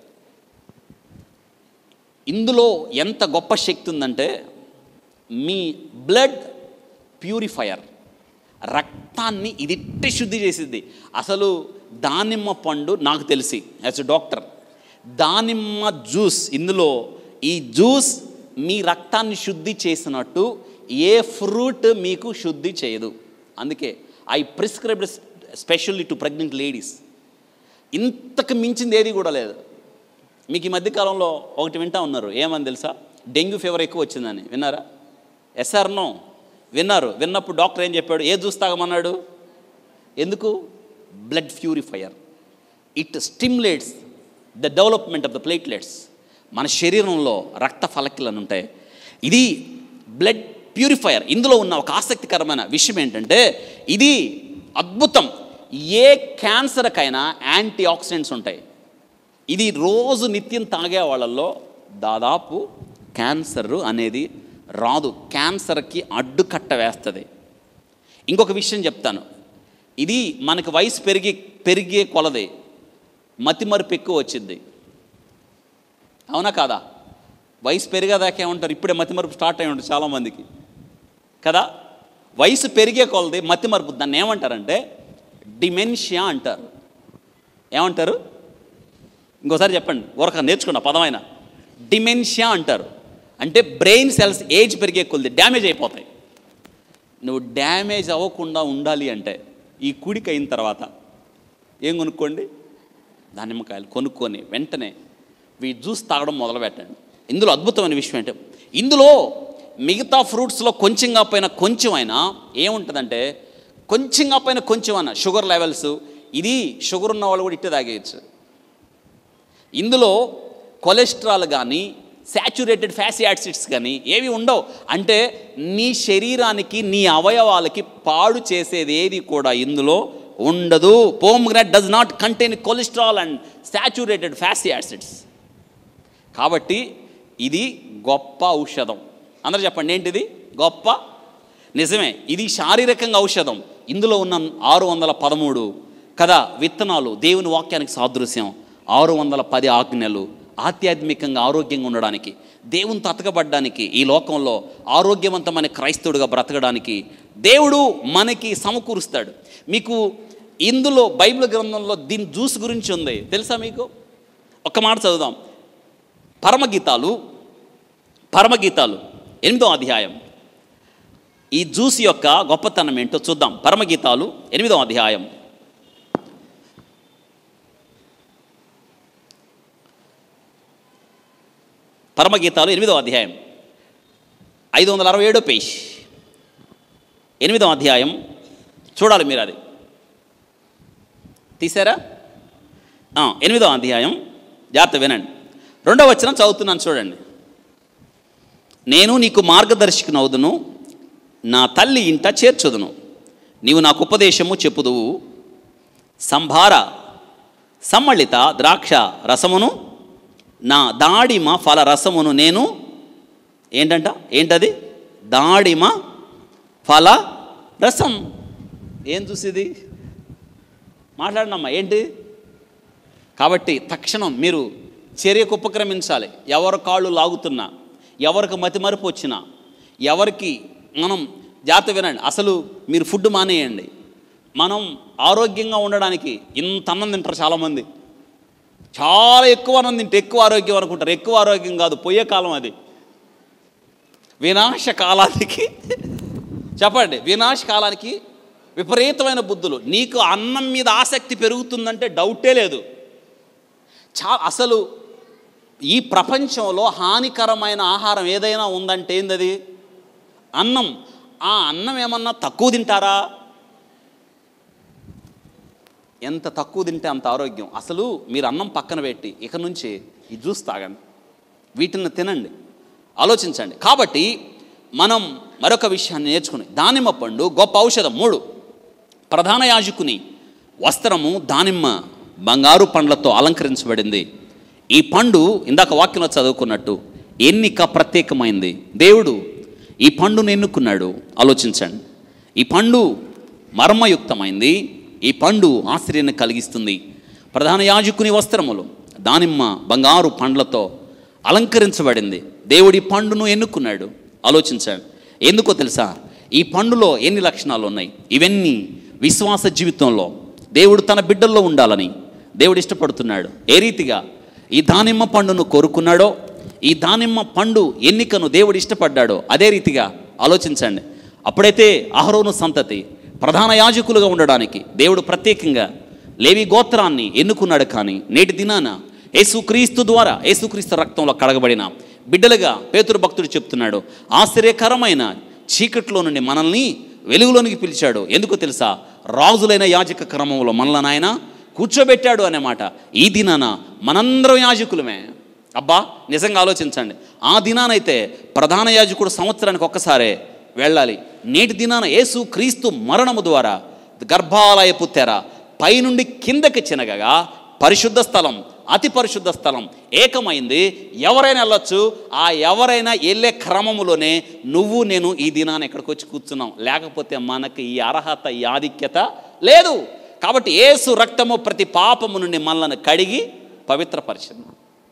ఇందులో ఎంత గొప్ప శక్తి ఉందంటే మీ బ్లడ్ ప్యూరిఫైయర్ రక్తాన్ని ఇది ఇట్టే శుద్ధి చేసిద్ది అసలు దానిమ్మ పండు నాకు తెలిసి యాజ్ ఎ డాక్టర్ దానిమ్మ జ్యూస్ ఇందులో ఈ జ్యూస్ మీ రక్తాన్ని శుద్ధి చేసినట్టు ఏ ఫ్రూట్ మీకు శుద్ధి చేయదు అందుకే I prescribed specially to pregnant ladies ఇంతకు మించింది ఏది కూడా లేదు మీకు ఈ మధ్యకాలంలో ఒకటి వింటా ఉన్నారు ఏమని తెలుసా డెంగ్యూ ఫీవర్ ఎక్కువ వచ్చిందని విన్నారా ఎస్ఆర్ నో విన్నారు విన్నప్పుడు డాక్టర్ ఏం చెప్పాడు ఏ జ్యూస్ తాగమన్నాడు ఎందుకు blood purifier it stimulates the development of the platelets మన శరీరంలో రక్త ఫలకిలను ఉంటాయి ఇది బ్లడ్ ప్యూరిఫైయర్ ఇందులో ఉన్న ఒక ఆసక్తికరమైన విషయం ఏంటంటే ఇది అద్భుతం ఏ క్యాన్సర్కైనా యాంటీ ఆక్సిడెంట్స్ ఉంటాయి ఇది రోజు నిత్యం తాగే వాళ్ళల్లో దాదాపు క్యాన్సర్ అనేది రాదు క్యాన్సర్కి అడ్డుకట్ట వేస్తుంది ఇంకొక విషయం చెప్తాను ఇది మనకి వయసు పెరిగి పెరిగే కొలది మతిమరుపు ఎక్కువ వచ్చింది అవునా కాదా వయసు పెరిగేదాకా ఏమంటారు ఇప్పుడే మతిమరుపు స్టార్ట్ అయి ఉంటుంది చాలామందికి కదా వయసు పెరిగే కొలది మతిమరుపు దాన్ని ఏమంటారంటే డిమెన్షియా అంటారు ఏమంటారు ఇంకోసారి చెప్పండి ఊరక నేర్చుకున్న పదమైన డిమెన్షియా అంటారు అంటే బ్రెయిన్ సెల్స్ ఏజ్ పెరిగే కొద్ది డ్యామేజ్ అయిపోతాయి నువ్వు డ్యామేజ్ అవ్వకుండా ఉండాలి అంటే ఈ కుడికి అయిన తర్వాత ఏం కొనుక్కోండి దానిమ్మకాయలు కొనుక్కొని వెంటనే వీ జ్యూస్ తాగడం మొదలు పెట్టండి ఇందులో అద్భుతమైన విషయం ఏంటంటే ఇందులో మిగతా ఫ్రూట్స్లో కొంచెం కాకపోయినా కొంచెం అయినా ఏముంటుందంటే కొంచెం కాకపోయినా కొంచెం అయినా షుగర్ లెవెల్స్ ఇది షుగర్ ఉన్న వాళ్ళు కూడా ఇట్టే తాగేయచ్చు ఇందులో కొలెస్ట్రాల్ కానీ శాచురేటెడ్ ఫ్యాసీ యాసిడ్స్ కానీ ఏవి ఉండవు అంటే నీ శరీరానికి నీ అవయవాలకి పాడు చేసేది ఏది కూడా ఇందులో ఉండదు pomegranate does not contain cholesterol and saturated fatty acids కాబట్టి ఇది గొప్ప ఔషధం అందరూ చెప్పండి ఏంటిది గొప్ప నిజమే ఇది శారీరకంగా ఔషధం ఇందులో ఉన్న ఆరు వందల పదమూడు కదా విత్తనాలు దేవుని వాక్యానికి సాదృశ్యం ఆరు వందల పది ఆజ్ఞలు ఆధ్యాత్మికంగా ఆరోగ్యంగా ఉండడానికి దేవునితో అతకబడ్డానికి ఈ లోకంలో ఆరోగ్యవంతమైన క్రైస్తవుడిగా బ్రతకడానికి దేవుడు మనకి సమకూరుస్తాడు మీకు ఇందులో బైబిల్ గ్రంథంలో దీని జ్యూస్ గురించి ఉంది తెలుసా మీకు ఒక్క మాట చదువుదాం పరమగీతాలు పరమగీతాలు ఎనిమిదో అధ్యాయం ఈ జ్యూస్ యొక్క గొప్పతనం ఏంటో చూద్దాం పరమగీతాలు ఎనిమిదో అధ్యాయం పరమగీతాలు ఎనిమిదో అధ్యాయం ఐదు వందల అరవై ఏడో పేజ్ ఎనిమిదో అధ్యాయం చూడాలి మీరు అది తీసారా ఆ, ఎనిమిదో అధ్యాయం జాగ్రత్త వినండి రెండవ వచనం చదువుతున్నాను చూడండి నేను నీకు మార్గదర్శకునవుదును నా తల్లి ఇంట చేర్చుదును నీవు నాకు ఉపదేశము చెప్పుదువు సంభార సమ్మళిత ద్రాక్ష రసమును నా దాడిమ ఫల రసమును నేను ఏంటంట ఏంటది దాడిమ ఫల రసం ఏం చూసేది మాట్లాడినమ్మా ఏంటి కాబట్టి తక్షణం మీరు చర్యకు ఉపక్రమించాలి ఎవరి కాళ్ళు లాగుతున్నా ఎవరికి మతిమరుపు వచ్చినా ఎవరికి మనం జాగ్రత్త వినండి అసలు మీరు ఫుడ్ మానేయండి మనం ఆరోగ్యంగా ఉండడానికి ఇంత అన్నం తింటారు చాలామంది చాలా ఎక్కువ అన్నం తింటే ఎక్కువ ఆరోగ్యం అనుకుంటారు ఎక్కువ ఆరోగ్యం కాదు పోయే కాలం అది వినాశ కాలానికి చెప్పండి వినాశ కాలానికి విపరీతమైన బుద్ధులు నీకు అన్నం మీద ఆసక్తి పెరుగుతుందంటే డౌటే లేదు చా అసలు ఈ ప్రపంచంలో హానికరమైన ఆహారం ఏదైనా ఉందంటే ఏందది అన్నం ఆ అన్నం ఏమన్నా తక్కువ తింటారా ఎంత తక్కువ తింటే అంత ఆరోగ్యం అసలు మీరు అన్నం పక్కన పెట్టి ఇక నుంచి ఈ జ్యూస్ తాగండి వీటిని తినండి ఆలోచించండి కాబట్టి మనం మరొక విషయాన్ని నేర్చుకుని దానిమ్మ పండు గొప్ప ఔషధం మూడు ప్రధాన యాజకుని వస్త్రము దానిమ్మ బంగారు పండ్లతో అలంకరించబడింది ఈ పండు ఇందాక వాక్యంలో చదువుకున్నట్టు ఎన్నిక ప్రత్యేకమైంది దేవుడు ఈ పండును ఎన్నుకున్నాడు ఆలోచించండి ఈ పండు మర్మయుక్తమైంది ఈ పండు ఆశ్చర్యాన్ని కలిగిస్తుంది ప్రధాన యాజకుని వస్త్రములు దానిమ్మ బంగారు పండ్లతో అలంకరించబడింది దేవుడి పండును ఎన్నుకున్నాడు ఆలోచించండి ఎందుకో తెలుసా ఈ పండులో ఎన్ని లక్షణాలు ఉన్నాయి ఇవన్నీ విశ్వాస జీవితంలో దేవుడు తన బిడ్డల్లో ఉండాలని దేవుడు ఇష్టపడుతున్నాడు ఏ రీతిగా ఈ దానిమ్మ పండును కోరుకున్నాడో ఈ దానిమ్మ పండు ఎన్నికను దేవుడు ఇష్టపడ్డాడో అదే రీతిగా ఆలోచించండి అప్పుడైతే అహరోను సంతతి ప్రధాన యాజకులుగా ఉండడానికి దేవుడు ప్రత్యేకంగా లేవి గోత్రాన్ని ఎన్నుకున్నాడు కానీ నేటి దినాన యేసుక్రీస్తు ద్వారా యేసుక్రీస్తు రక్తంలో కడగబడిన బిడ్డలుగా పేతురు భక్తుడు చెప్తున్నాడు ఆశ్చర్యకరమైన చీకట్లో నుండి మనల్ని వెలుగులోనికి పిలిచాడు ఎందుకో తెలుసా రాజులైన యాజక క్రమంలో మనల్ని ఆయన కూర్చోబెట్టాడు అనే మాట ఈ దినాన మనందరం యాజకులమే అబ్బా నిజంగా ఆలోచించండి ఆ దినానైతే ప్రధాన యాజకుడు సంవత్సరానికి ఒక్కసారే వెళ్ళాలి నేటి దినాన యేసు క్రీస్తు మరణము ద్వారా గర్భాలయపు తెర పైనుండి కిందకి చినగగా పరిశుద్ధ స్థలం అతి పరిశుద్ధ స్థలం ఏకమైంది ఎవరైనా వెళ్ళొచ్చు ఆ ఎవరైనా వెళ్ళే క్రమములోనే నువ్వు నేను ఈ దినాన్ని ఇక్కడికి వచ్చి కూర్చున్నాం లేకపోతే మనకి ఈ అర్హత ఈ ఆధిక్యత లేదు కాబట్టి ఏసు రక్తము ప్రతి పాపము నుండి మనల్ని కడిగి పవిత్రపరిచింది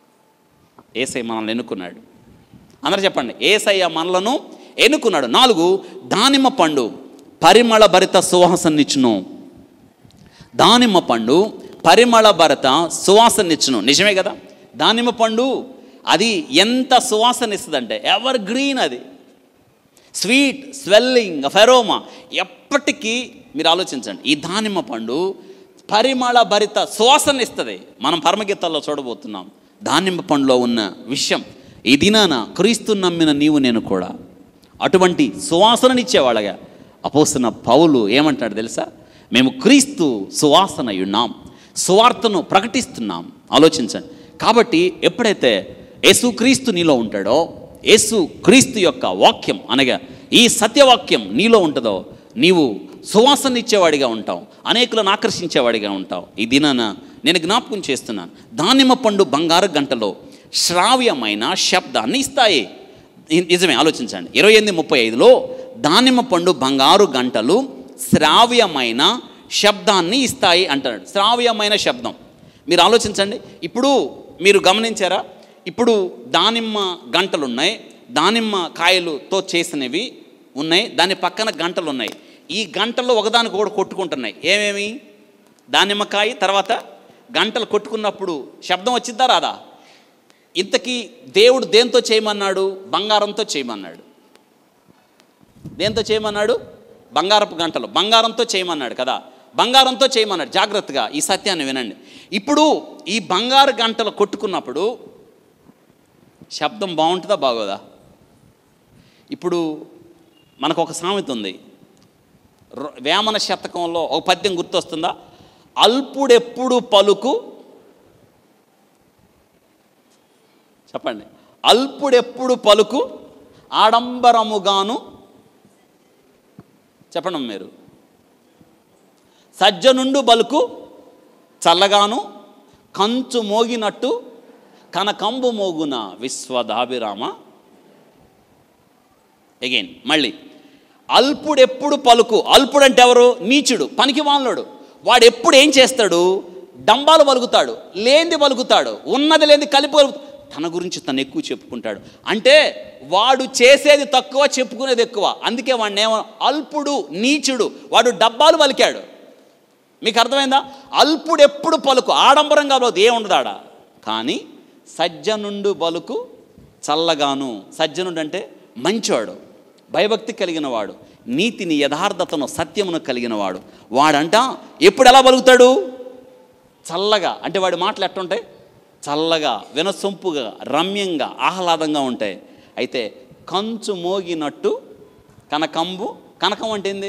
ఏసై మనల్ని ఎన్నుకున్నాడు అందరూ చెప్పండి ఏసయ్య మనలను ఎన్నుకున్నాడు నాలుగు దానిమ్మ పండు పరిమళ భరిత సువాసనిచ్చును దానిమ్మ పండు పరిమళ భరత సువాసనిచ్చును నిజమే కదా దానిమ్మ పండు అది ఎంత సువాసన ఇస్తుందంటే ఎవర్ గ్రీన్ అది స్వీట్ స్వెల్లింగ్ ఫెరోమా ఎప్పటికీ మీరు ఆలోచించండి ఈ దానిమ్మ పండు పరిమళ భరిత సువాసన ఇస్తుంది మనం పరమగీతాల్లో చూడబోతున్నాం దానిమ్మ పండులో ఉన్న విషయం ఈ దినాన క్రీస్తు నమ్మిన నీవు నేను కూడా అటువంటి సువాసననిచ్చేవాళ్ళగా అపోస్తున్న పౌలు ఏమంటాడు తెలుసా మేము క్రీస్తు సువాసన ఉన్నాం సువార్తను ప్రకటిస్తున్నాం ఆలోచించండి కాబట్టి ఎప్పుడైతే యేసుక్రీస్తు నీలో ఉంటాడో యేసు క్రీస్తు యొక్క వాక్యం అనగా ఈ సత్యవాక్యం నీలో ఉంటుందో నీవు సువాసన ఇచ్చేవాడిగా ఉంటావు అనేకులను ఆకర్షించేవాడిగా ఉంటావు ఈ దినాన నేను జ్ఞాపకం చేస్తున్నాను దానిమ్మ పండు బంగారు గంటలో శ్రావ్యమైన శబ్దాన్ని ఇస్తాయి ఇది నిజమే ఆలోచించండి ఇరవై ఎనిమిది ముప్పై ఐదులో దానిమ్మ పండు బంగారు గంటలు శ్రావ్యమైన శబ్దాన్ని ఇస్తాయి అంటాడు శ్రావ్యమైన శబ్దం మీరు ఆలోచించండి ఇప్పుడు మీరు గమనించారా ఇప్పుడు దానిమ్మ గంటలు ఉన్నాయి దానిమ్మ కాయలుతో చేసినవి ఉన్నాయి దాని పక్కన గంటలు ఉన్నాయి ఈ గంటల్లో ఒకదానికి ఒకటి కొట్టుకుంటున్నాయి ఏమేమి దానిమ్మకాయ తర్వాత గంటలు కొట్టుకున్నప్పుడు శబ్దం వచ్చిద్దా రాదా ఇంతకీ దేవుడు దేంతో చేయమన్నాడు బంగారంతో చేయమన్నాడు దేంతో చేయమన్నాడు బంగారపు గంటలు బంగారంతో చేయమన్నాడు కదా బంగారంతో చేయమన్నాడు జాగ్రత్తగా ఈ సత్యాన్ని వినండి ఇప్పుడు ఈ బంగారు గంటలు కొట్టుకున్నప్పుడు శబ్దం బాగుంటుందా బాగోదా ఇప్పుడు మనకు ఒక సామెత ఉంది ర- వేమన శతకంలో ఒక పద్యం గుర్తొస్తుందా అల్పుడెప్పుడు పలుకు చెప్పండి అల్పుడెప్పుడు పలుకు ఆడంబరముగాను చెప్పండి మీరు సజ్జనుండు బలుకు చల్లగాను కంచు మోగినట్టు కనకంబు మోగున విశ్వదాభిరామ అగైన్ మళ్ళీ అల్పుడెప్పుడు పలుకు అల్పుడు అంటే ఎవరు నీచుడు పనికి వానలోడు వాడు ఎప్పుడు ఏం చేస్తాడు డంబాలు పలుకుతాడు లేనిది పలుకుతాడు ఉన్నది లేనిది కలిపి పలుకుతాడు తన గురించి తను ఎక్కువ చెప్పుకుంటాడు అంటే వాడు చేసేది తక్కువ చెప్పుకునేది ఎక్కువ అందుకే వాడిని ఏమో అల్పుడు నీచుడు వాడు డబ్బాలు పలికాడు మీకు అర్థమైందా అల్పుడు ఎప్పుడు పలుకు ఆడంబరంగా పలుకు ఏముండదాడ కానీ సజ్జనుండు పలుకు చల్లగాను సజ్జనుడు అంటే మంచివాడు భయభక్తి కలిగిన వాడు నీతిని యథార్థతను సత్యమును కలిగిన వాడు వాడంట ఎప్పుడు ఎలా పలుకుతాడు చల్లగా అంటే వాడి మాటలు ఎట్టుంటాయి చల్లగా వినసొంపుగా రమ్యంగా ఆహ్లాదంగా ఉంటాయి అయితే కంచు మోగినట్టు కనకంబు కనకం అంటే ఏంది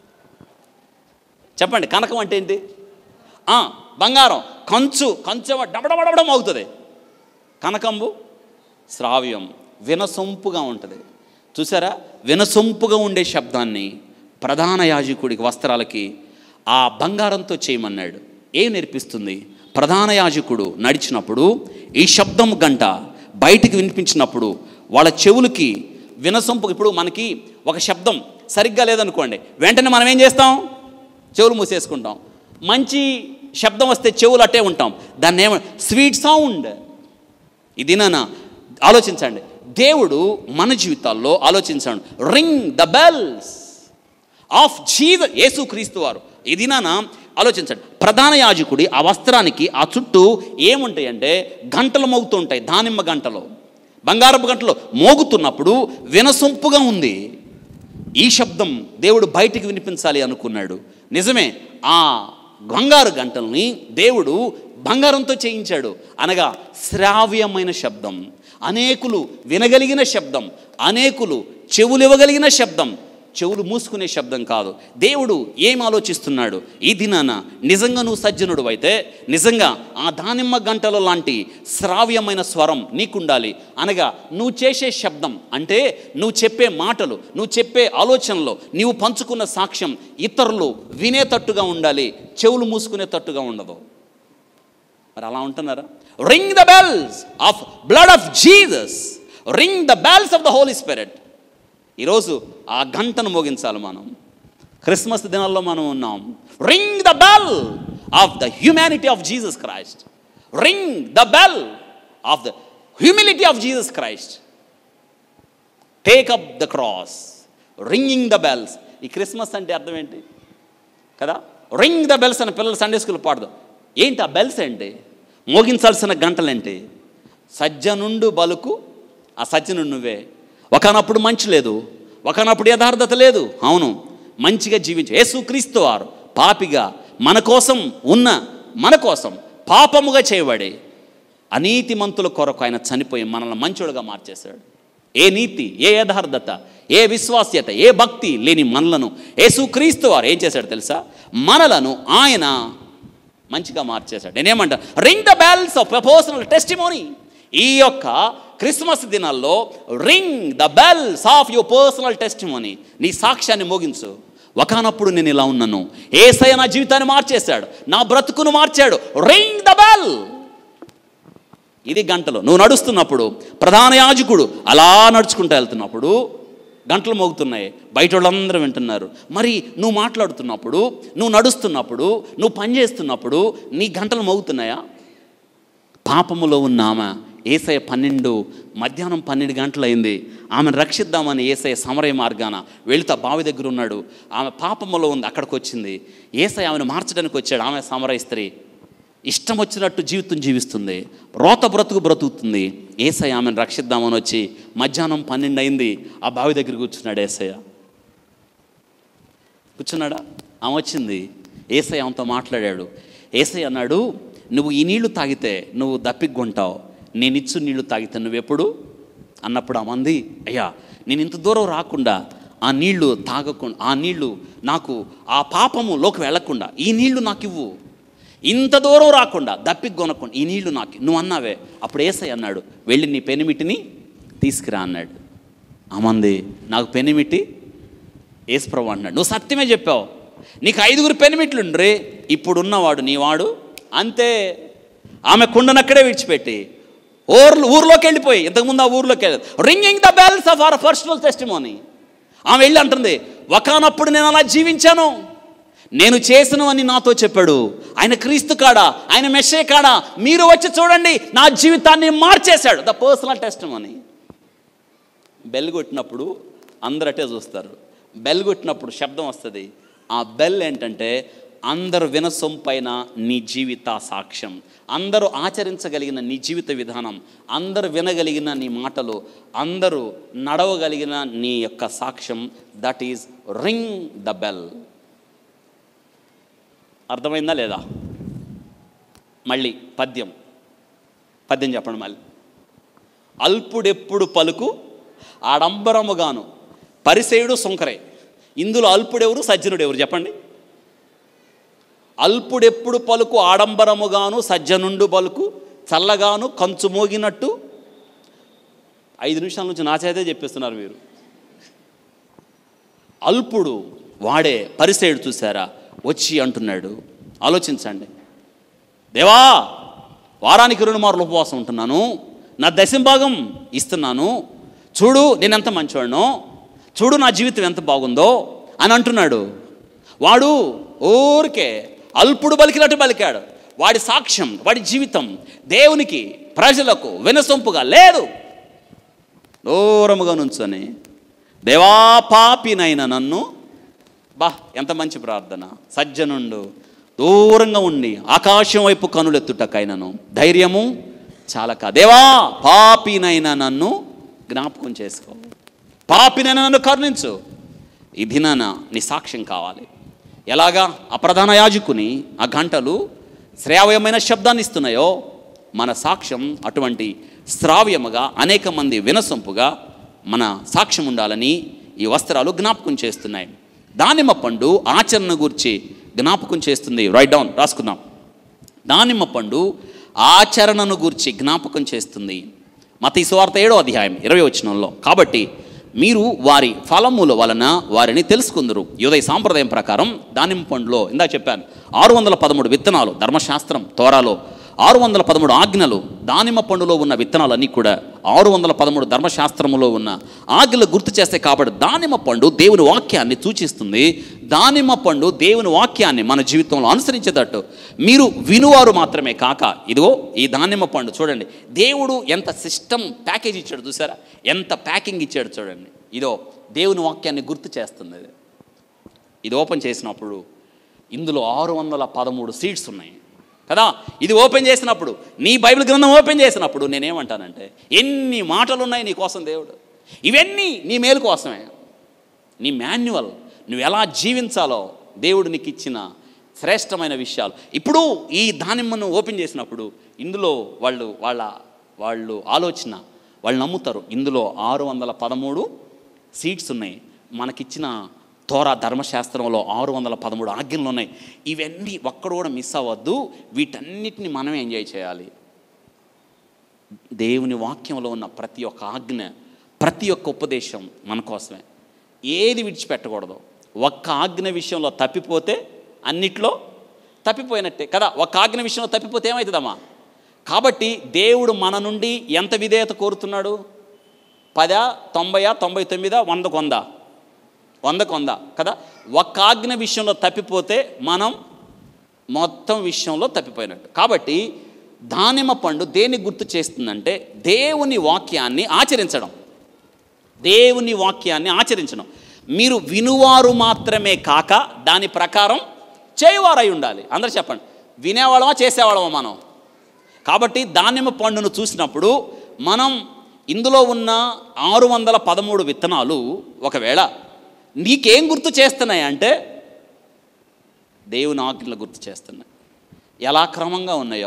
చెప్పండి కనకం అంటే ఏంటి ఆ, బంగారం కంచు కంచు డబడబడబడం అవుతుంది కనకంబు శ్రావ్యం వినసొంపుగా ఉంటుంది చూసారా వినసొంపుగా ఉండే శబ్దాన్ని ప్రధాన యాజకుడికి వస్త్రాలకి ఆ బంగారంతో చేయమన్నాడు ఏం నేర్పిస్తుంది ప్రధాన యాజకుడు నడిచినప్పుడు ఈ శబ్దం గంట బయటికి వినిపించినప్పుడు వాళ్ళ చెవులకి వినసొంపు ఇప్పుడు మనకి ఒక శబ్దం సరిగ్గా లేదనుకోండి వెంటనే మనం ఏం చేస్తాం చెవులు మూసేసుకుంటాం మంచి శబ్దం వస్తే చెవులు అట్టే ఉంటాం దాన్ని ఏమ స్వీట్ సౌండ్ ఇది నాన్న ఆలోచించండి దేవుడు మన జీవితాల్లో ఆలోచించాడు రింగ్ ద బెల్స్ ఆఫ్ జీవ యేసుక్రీస్తు వారు ఇది నాన్న ఆలోచించండి ప్రధాన యాజకుడి ఆ వస్త్రానికి ఆ చుట్టూ ఏముంటాయంటే గంటలు మోగుతుంటాయి దానిమ్మ గంటలు బంగారపు గంటలు మోగుతున్నప్పుడు వినసొంపుగా ఉంది ఈ శబ్దం దేవుడు బయటికి వినిపించాలి అనుకున్నాడు నిజమే ఆ బంగారు గంటల్ని దేవుడు బంగారంతో చేయించాడు అనగా శ్రావ్యమైన శబ్దం అనేకులు వినగలిగిన శబ్దం అనేకులు చెవులు ఇవ్వగలిగిన శబ్దం చెవులు మూసుకునే శబ్దం కాదు దేవుడు ఏం ఆలోచిస్తున్నాడు ఈ దినాన నిజంగా నువ్వు సజ్జనుడు అయితే నిజంగా ఆ దానిమ్మ గంటల లాంటి శ్రావ్యమైన స్వరం నీకుండాలి అనగా నువ్వు చేసే శబ్దం అంటే నువ్వు చెప్పే మాటలు నువ్వు చెప్పే ఆలోచనలు నీవు పంచుకున్న సాక్ష్యం ఇతరులు వినేటట్టుగా ఉండాలి చెవులు మూసుకునేటట్టుగా ఉండదు మరి అలా ఉంటున్నారా ring the bells of blood of Jesus ring the bells of the Holy Spirit ఈరోజు ఆ గంటను మోగించాలి మనం క్రిస్మస్ దినాల్లో మనం ఉన్నాం ring the bell of the humanity of Jesus Christ ring the bell of the humility of Jesus Christ take up the cross ringing the bells ఈ Christmas అంటే అర్థం ఏంటి కదా రింగ్ ద బెల్స్ అని పిల్లలు సండే స్కూల్ పాడదు ఏంటి ఆ bells ఏంటి మోగించాల్సిన గంటలేంటి సజ్జనుండు బలుకు ఆ సజ్జనుడు నువ్వే ఒకనప్పుడు మంచి లేదు ఒకనప్పుడు యథార్థత లేదు అవును మంచిగా జీవించు యేసుక్రీస్తు వారు పాపిగా మన కోసం ఉన్న మన కోసం పాపముగా చేయబడి అనీతిమంతుల కొరకు ఆయన చనిపోయి మనల్ని మంచోడుగా మార్చేశాడు ఏ నీతి ఏ యథార్థత ఏ విశ్వాస్యత ఏ భక్తి లేని మనలను యేసుక్రీస్తు వారు ఏం చేశాడు తెలుసా మనలను ఆయన మంచిగా మార్చేశాడు నేనేమంటా ring the bells of personal testimony ఈ యొక్క క్రిస్మస్ దినాల్లో ring the bells of your personal testimony నీ సాక్ష్యాన్ని మోగించు ఒకనప్పుడు నేను ఇలా ఉన్నాను ఏసయ్య నా జీవితాన్ని మార్చేశాడు నా బ్రతుకును మార్చాడు రింగ్ ద బెల్ ఇది గంటలు నువ్వు నడుస్తున్నప్పుడు ప్రధాన యాజకుడు అలా నడుచుకుంటూ వెళ్తున్నప్పుడు గంటలు మోగుతున్నాయి బయట వాళ్ళందరూ వింటున్నారు మరి నువ్వు మాట్లాడుతున్నప్పుడు నువ్వు నడుస్తున్నప్పుడు నువ్వు పని చేస్తున్నప్పుడు నీ గంటలు మోగుతున్నాయా పాపములో ఉన్న ఆమె ఏసయ పన్నెండు మధ్యాహ్నం పన్నెండు గంటలైంది ఆమెను రక్షిద్దామని ఏసయ సమరయ మార్గాన వెళుతా బావి దగ్గర ఉన్నాడు ఆమె పాపములో ఉంది అక్కడికి వచ్చింది ఏసయ ఆమెను మార్చడానికి వచ్చాడు ఆమె సమరయ స్త్రీ ఇష్టం వచ్చినట్టు జీవితం జీవిస్తుంది రోత బ్రతుకు బ్రతుకుతుంది ఏసయ్య ఆమెను రక్షిద్దామని వచ్చి మధ్యాహ్నం పన్నెండు అయింది ఆ బావి దగ్గర కూర్చున్నాడు ఏసయ్య కూర్చున్నాడా ఆమె వచ్చింది ఏసై ఆమెతో మాట్లాడాడు ఏసై అన్నాడు నువ్వు ఈ నీళ్లు తాగితే నువ్వు దప్పికొంటావు నేను ఇచ్చు నీళ్లు తాగితే నువ్వెప్పుడు అన్నప్పుడు ఆ మంది అయ్యా నేను ఇంత దూరం రాకుండా ఆ నీళ్లు తాగకుండా ఆ నీళ్లు నాకు ఆ పాపములోకి వెళ్లకుండా ఈ నీళ్లు నాకు ఇవ్వు ఇంత దూరం రాకుండా దప్పికి కొనకుండా ఈ నీళ్లు నాకు నువ్వు అన్నావే అప్పుడు ఏసై అన్నాడు వెళ్ళి నీ పెనిమిటిని తీసుకురా అన్నాడు ఆ మంది నాకు పెనిమిటి యేసుప్రభు అన్నాడు నువ్వు సత్యమే చెప్పావు నీకు ఐదుగురు పెనిమిట్లుండ్రి ఇప్పుడున్నవాడు నీవాడు అంతే ఆమె కుండనక్కడే విడిచిపెట్టి ఊర్లో ఊర్లోకి వెళ్ళిపోయి ఇంతకుముందు ఆ ఊర్లోకి వెళ్ళి ringing the bells of our personal testimony ఆమె వెళ్ళి అంటుంది ఒకనప్పుడు నేను అలా జీవించాను నేను చేసినవని నాతో చెప్పాడు ఆయన క్రీస్తు కాడా ఆయన మెషే కాడా మీరు వచ్చి చూడండి నా జీవితాన్ని మార్చేశాడు ద పర్సనల్ టెస్టిమోనీ బెల్ కొట్టినప్పుడు అందరు అటే చూస్తారు బెల్ కొట్టినప్పుడు శబ్దం వస్తుంది ఆ బెల్ ఏంటంటే అందరు వినసొంపైన నీ జీవిత సాక్ష్యం అందరూ ఆచరించగలిగిన నీ జీవిత విధానం అందరూ వినగలిగిన నీ మాటలు అందరూ నడవగలిగిన నీ యొక్క సాక్ష్యం that is ring the bell అర్థమైందా లేదా మళ్ళీ పద్యం పద్యం చెప్పండి మళ్ళీ అల్పుడెప్పుడు పలుకు ఆడంబరముగాను పరిసేయుడు సుంకరే ఇందులో అల్పుడెవరు సజ్జనుడు ఎవరు చెప్పండి అల్పుడెప్పుడు పలుకు ఆడంబరముగాను సజ్జనుండు పలుకు చల్లగాను కంచు మోగినట్టు ఐదు నిమిషాల నుంచి నా చేతే చెప్పిస్తున్నారు మీరు అల్పుడు వాడే పరిసేయుడు చూసారా వచ్చి అంటున్నాడు ఆలోచించండి దేవా వారానికి రెండు మార్లు ఉపవాసం ఉంటున్నాను నా దశంభాగం ఇస్తున్నాను చూడు నేను ఎంత మంచివాడినో చూడు నా జీవితం ఎంత బాగుందో అని అంటున్నాడు వాడు ఊరికే అల్పుడు బలికినట్టు బలికాడు వాడి సాక్ష్యం వాడి జీవితం దేవునికి ప్రజలకు వినసొంపుగా లేదు దూరముగా నుంచొని దేవా పాపినైన నన్ను బా ఎంత మంచి ప్రార్థన సజ్జనుండు దూరంగా ఉండి ఆకాశం వైపు కనులెత్తుటకైనను ధైర్యము చాలక దేవా పాపినైన నన్ను జ్ఞాపకం చేసుకో పాపినైన నన్ను కరుణించు ఈ దినాన నీ సాక్ష్యం కావాలి ఎలాగా అప్రధాన యాజకుని ఆ గంటలు శ్రావ్యమైన శబ్దాన్ని ఇస్తున్నాయో మన సాక్ష్యం అటువంటి శ్రావ్యముగా అనేక మంది వినసొంపుగా మన సాక్ష్యం ఉండాలని ఈ వస్త్రాలు జ్ఞాపకం చేస్తున్నాయి దానిమ్మ పండు ఆచరణ గురించి జ్ఞాపకం చేస్తుంది రైట్ డౌన్ రాసుకుందాం దానిమ్మ పండు ఆచరణను గూర్చి జ్ఞాపకం చేస్తుంది మత సువార్త ఏడో అధ్యాయం ఇరవై వచనంలో కాబట్టి మీరు వారి ఫలముల వలన వారిని తెలుసుకుందరు యోదయ సాంప్రదాయం ప్రకారం దానిమ్మ పండులో ఇందా చెప్పాను ఆరు వందల పదమూడు విత్తనాలు ధర్మశాస్త్రం తోరాలో ఆరు వందల పదమూడు ఆజ్ఞలు దానిమ్మ పండులో ఉన్న విత్తనాలన్నీ కూడా ఆరు వందల పదమూడు ధర్మశాస్త్రములో ఉన్న ఆజ్ఞలు గుర్తు చేస్తే కాబట్టి దానిమ్మ పండు దేవుని వాక్యాన్ని సూచిస్తుంది దానిమ్మ పండు దేవుని వాక్యాన్ని మన జీవితంలో అనుసరించేటట్టు మీరు వినువారు మాత్రమే కాక ఇదిగో ఈ దానిమ్మ పండు చూడండి దేవుడు ఎంత సిస్టమ్ ప్యాకేజ్ ఇచ్చాడు చూసారా ఎంత ప్యాకింగ్ ఇచ్చాడు చూడండి ఇదో దేవుని వాక్యాన్ని గుర్తు చేస్తుంది ఇది. ఇది ఓపెన్ చేసినప్పుడు ఇందులో ఆరు వందల పదమూడు సీట్స్ ఉన్నాయి కదా ఇది ఓపెన్ చేసినప్పుడు నీ బైబిల్ గ్రంథం ఓపెన్ చేసినప్పుడు నేనేమంటానంటే ఎన్ని మాటలు ఉన్నాయి నీ కోసం దేవుడు ఇవన్నీ నీ మేలు కోసమే నీ మాన్యువల్ నువ్వు ఎలా జీవించాలో దేవుడు నీకు ఇచ్చిన శ్రేష్టమైన విషయాలు ఇప్పుడు ఈ దానిమ్మను ఓపెన్ చేసినప్పుడు ఇందులో వాళ్ళు వాళ్ళ వాళ్ళు ఆలోచన వాళ్ళు నమ్ముతారు ఇందులో ఆరు వందల పదమూడు సీట్స్ ఉన్నాయి మనకిచ్చిన తోరా ధర్మశాస్త్రంలో ఆరు వందల పదమూడు ఆజ్ఞలు ఉన్నాయి ఇవన్నీ ఒక్కడు కూడా మిస్ అవ్వద్దు వీటన్నిటిని మనమే ఎంజాయ్ చేయాలి దేవుని వాక్యంలో ఉన్న ప్రతి ఒక్క ఆజ్ఞ ప్రతి ఒక్క ఉపదేశం మన కోసమే ఏది విడిచిపెట్టకూడదు ఒక్క ఆజ్ఞ విషయంలో తప్పిపోతే అన్నిట్లో తప్పిపోయినట్టే కదా ఒక్క ఆజ్ఞ విషయంలో తప్పిపోతే ఏమవుతుందమ్మా కాబట్టి దేవుడు మన నుండి ఎంత విధేయత కోరుతున్నాడు పదా తొంభయా తొంభై తొమ్మిదా వందకు వంద వందకు వంద కదా ఒక్క ఆజ్ఞ విషయంలో తప్పిపోతే మనం మొత్తం విషయంలో తప్పిపోయినట్టు కాబట్టి దానిమ్మ పండు దేన్ని గుర్తు చేస్తుందంటే దేవుని వాక్యాన్ని ఆచరించడం దేవుని వాక్యాన్ని ఆచరించడం మీరు వినువారు మాత్రమే కాక దాని ప్రకారం చేయువారై ఉండాలి అందరు చెప్పండి వినేవాళ్ళమా చేసేవాళ్ళమా మనం కాబట్టి దానిమ్మ పండును చూసినప్పుడు మనం ఇందులో ఉన్న ఆరు వందల పదమూడు విత్తనాలు ఒకవేళ నీకేం గుర్తు చేస్తున్నాయి అంటే దేవుని ఆజ్ఞలు గుర్తు చేస్తున్నాయి ఎలా క్రమంగా ఉన్నాయో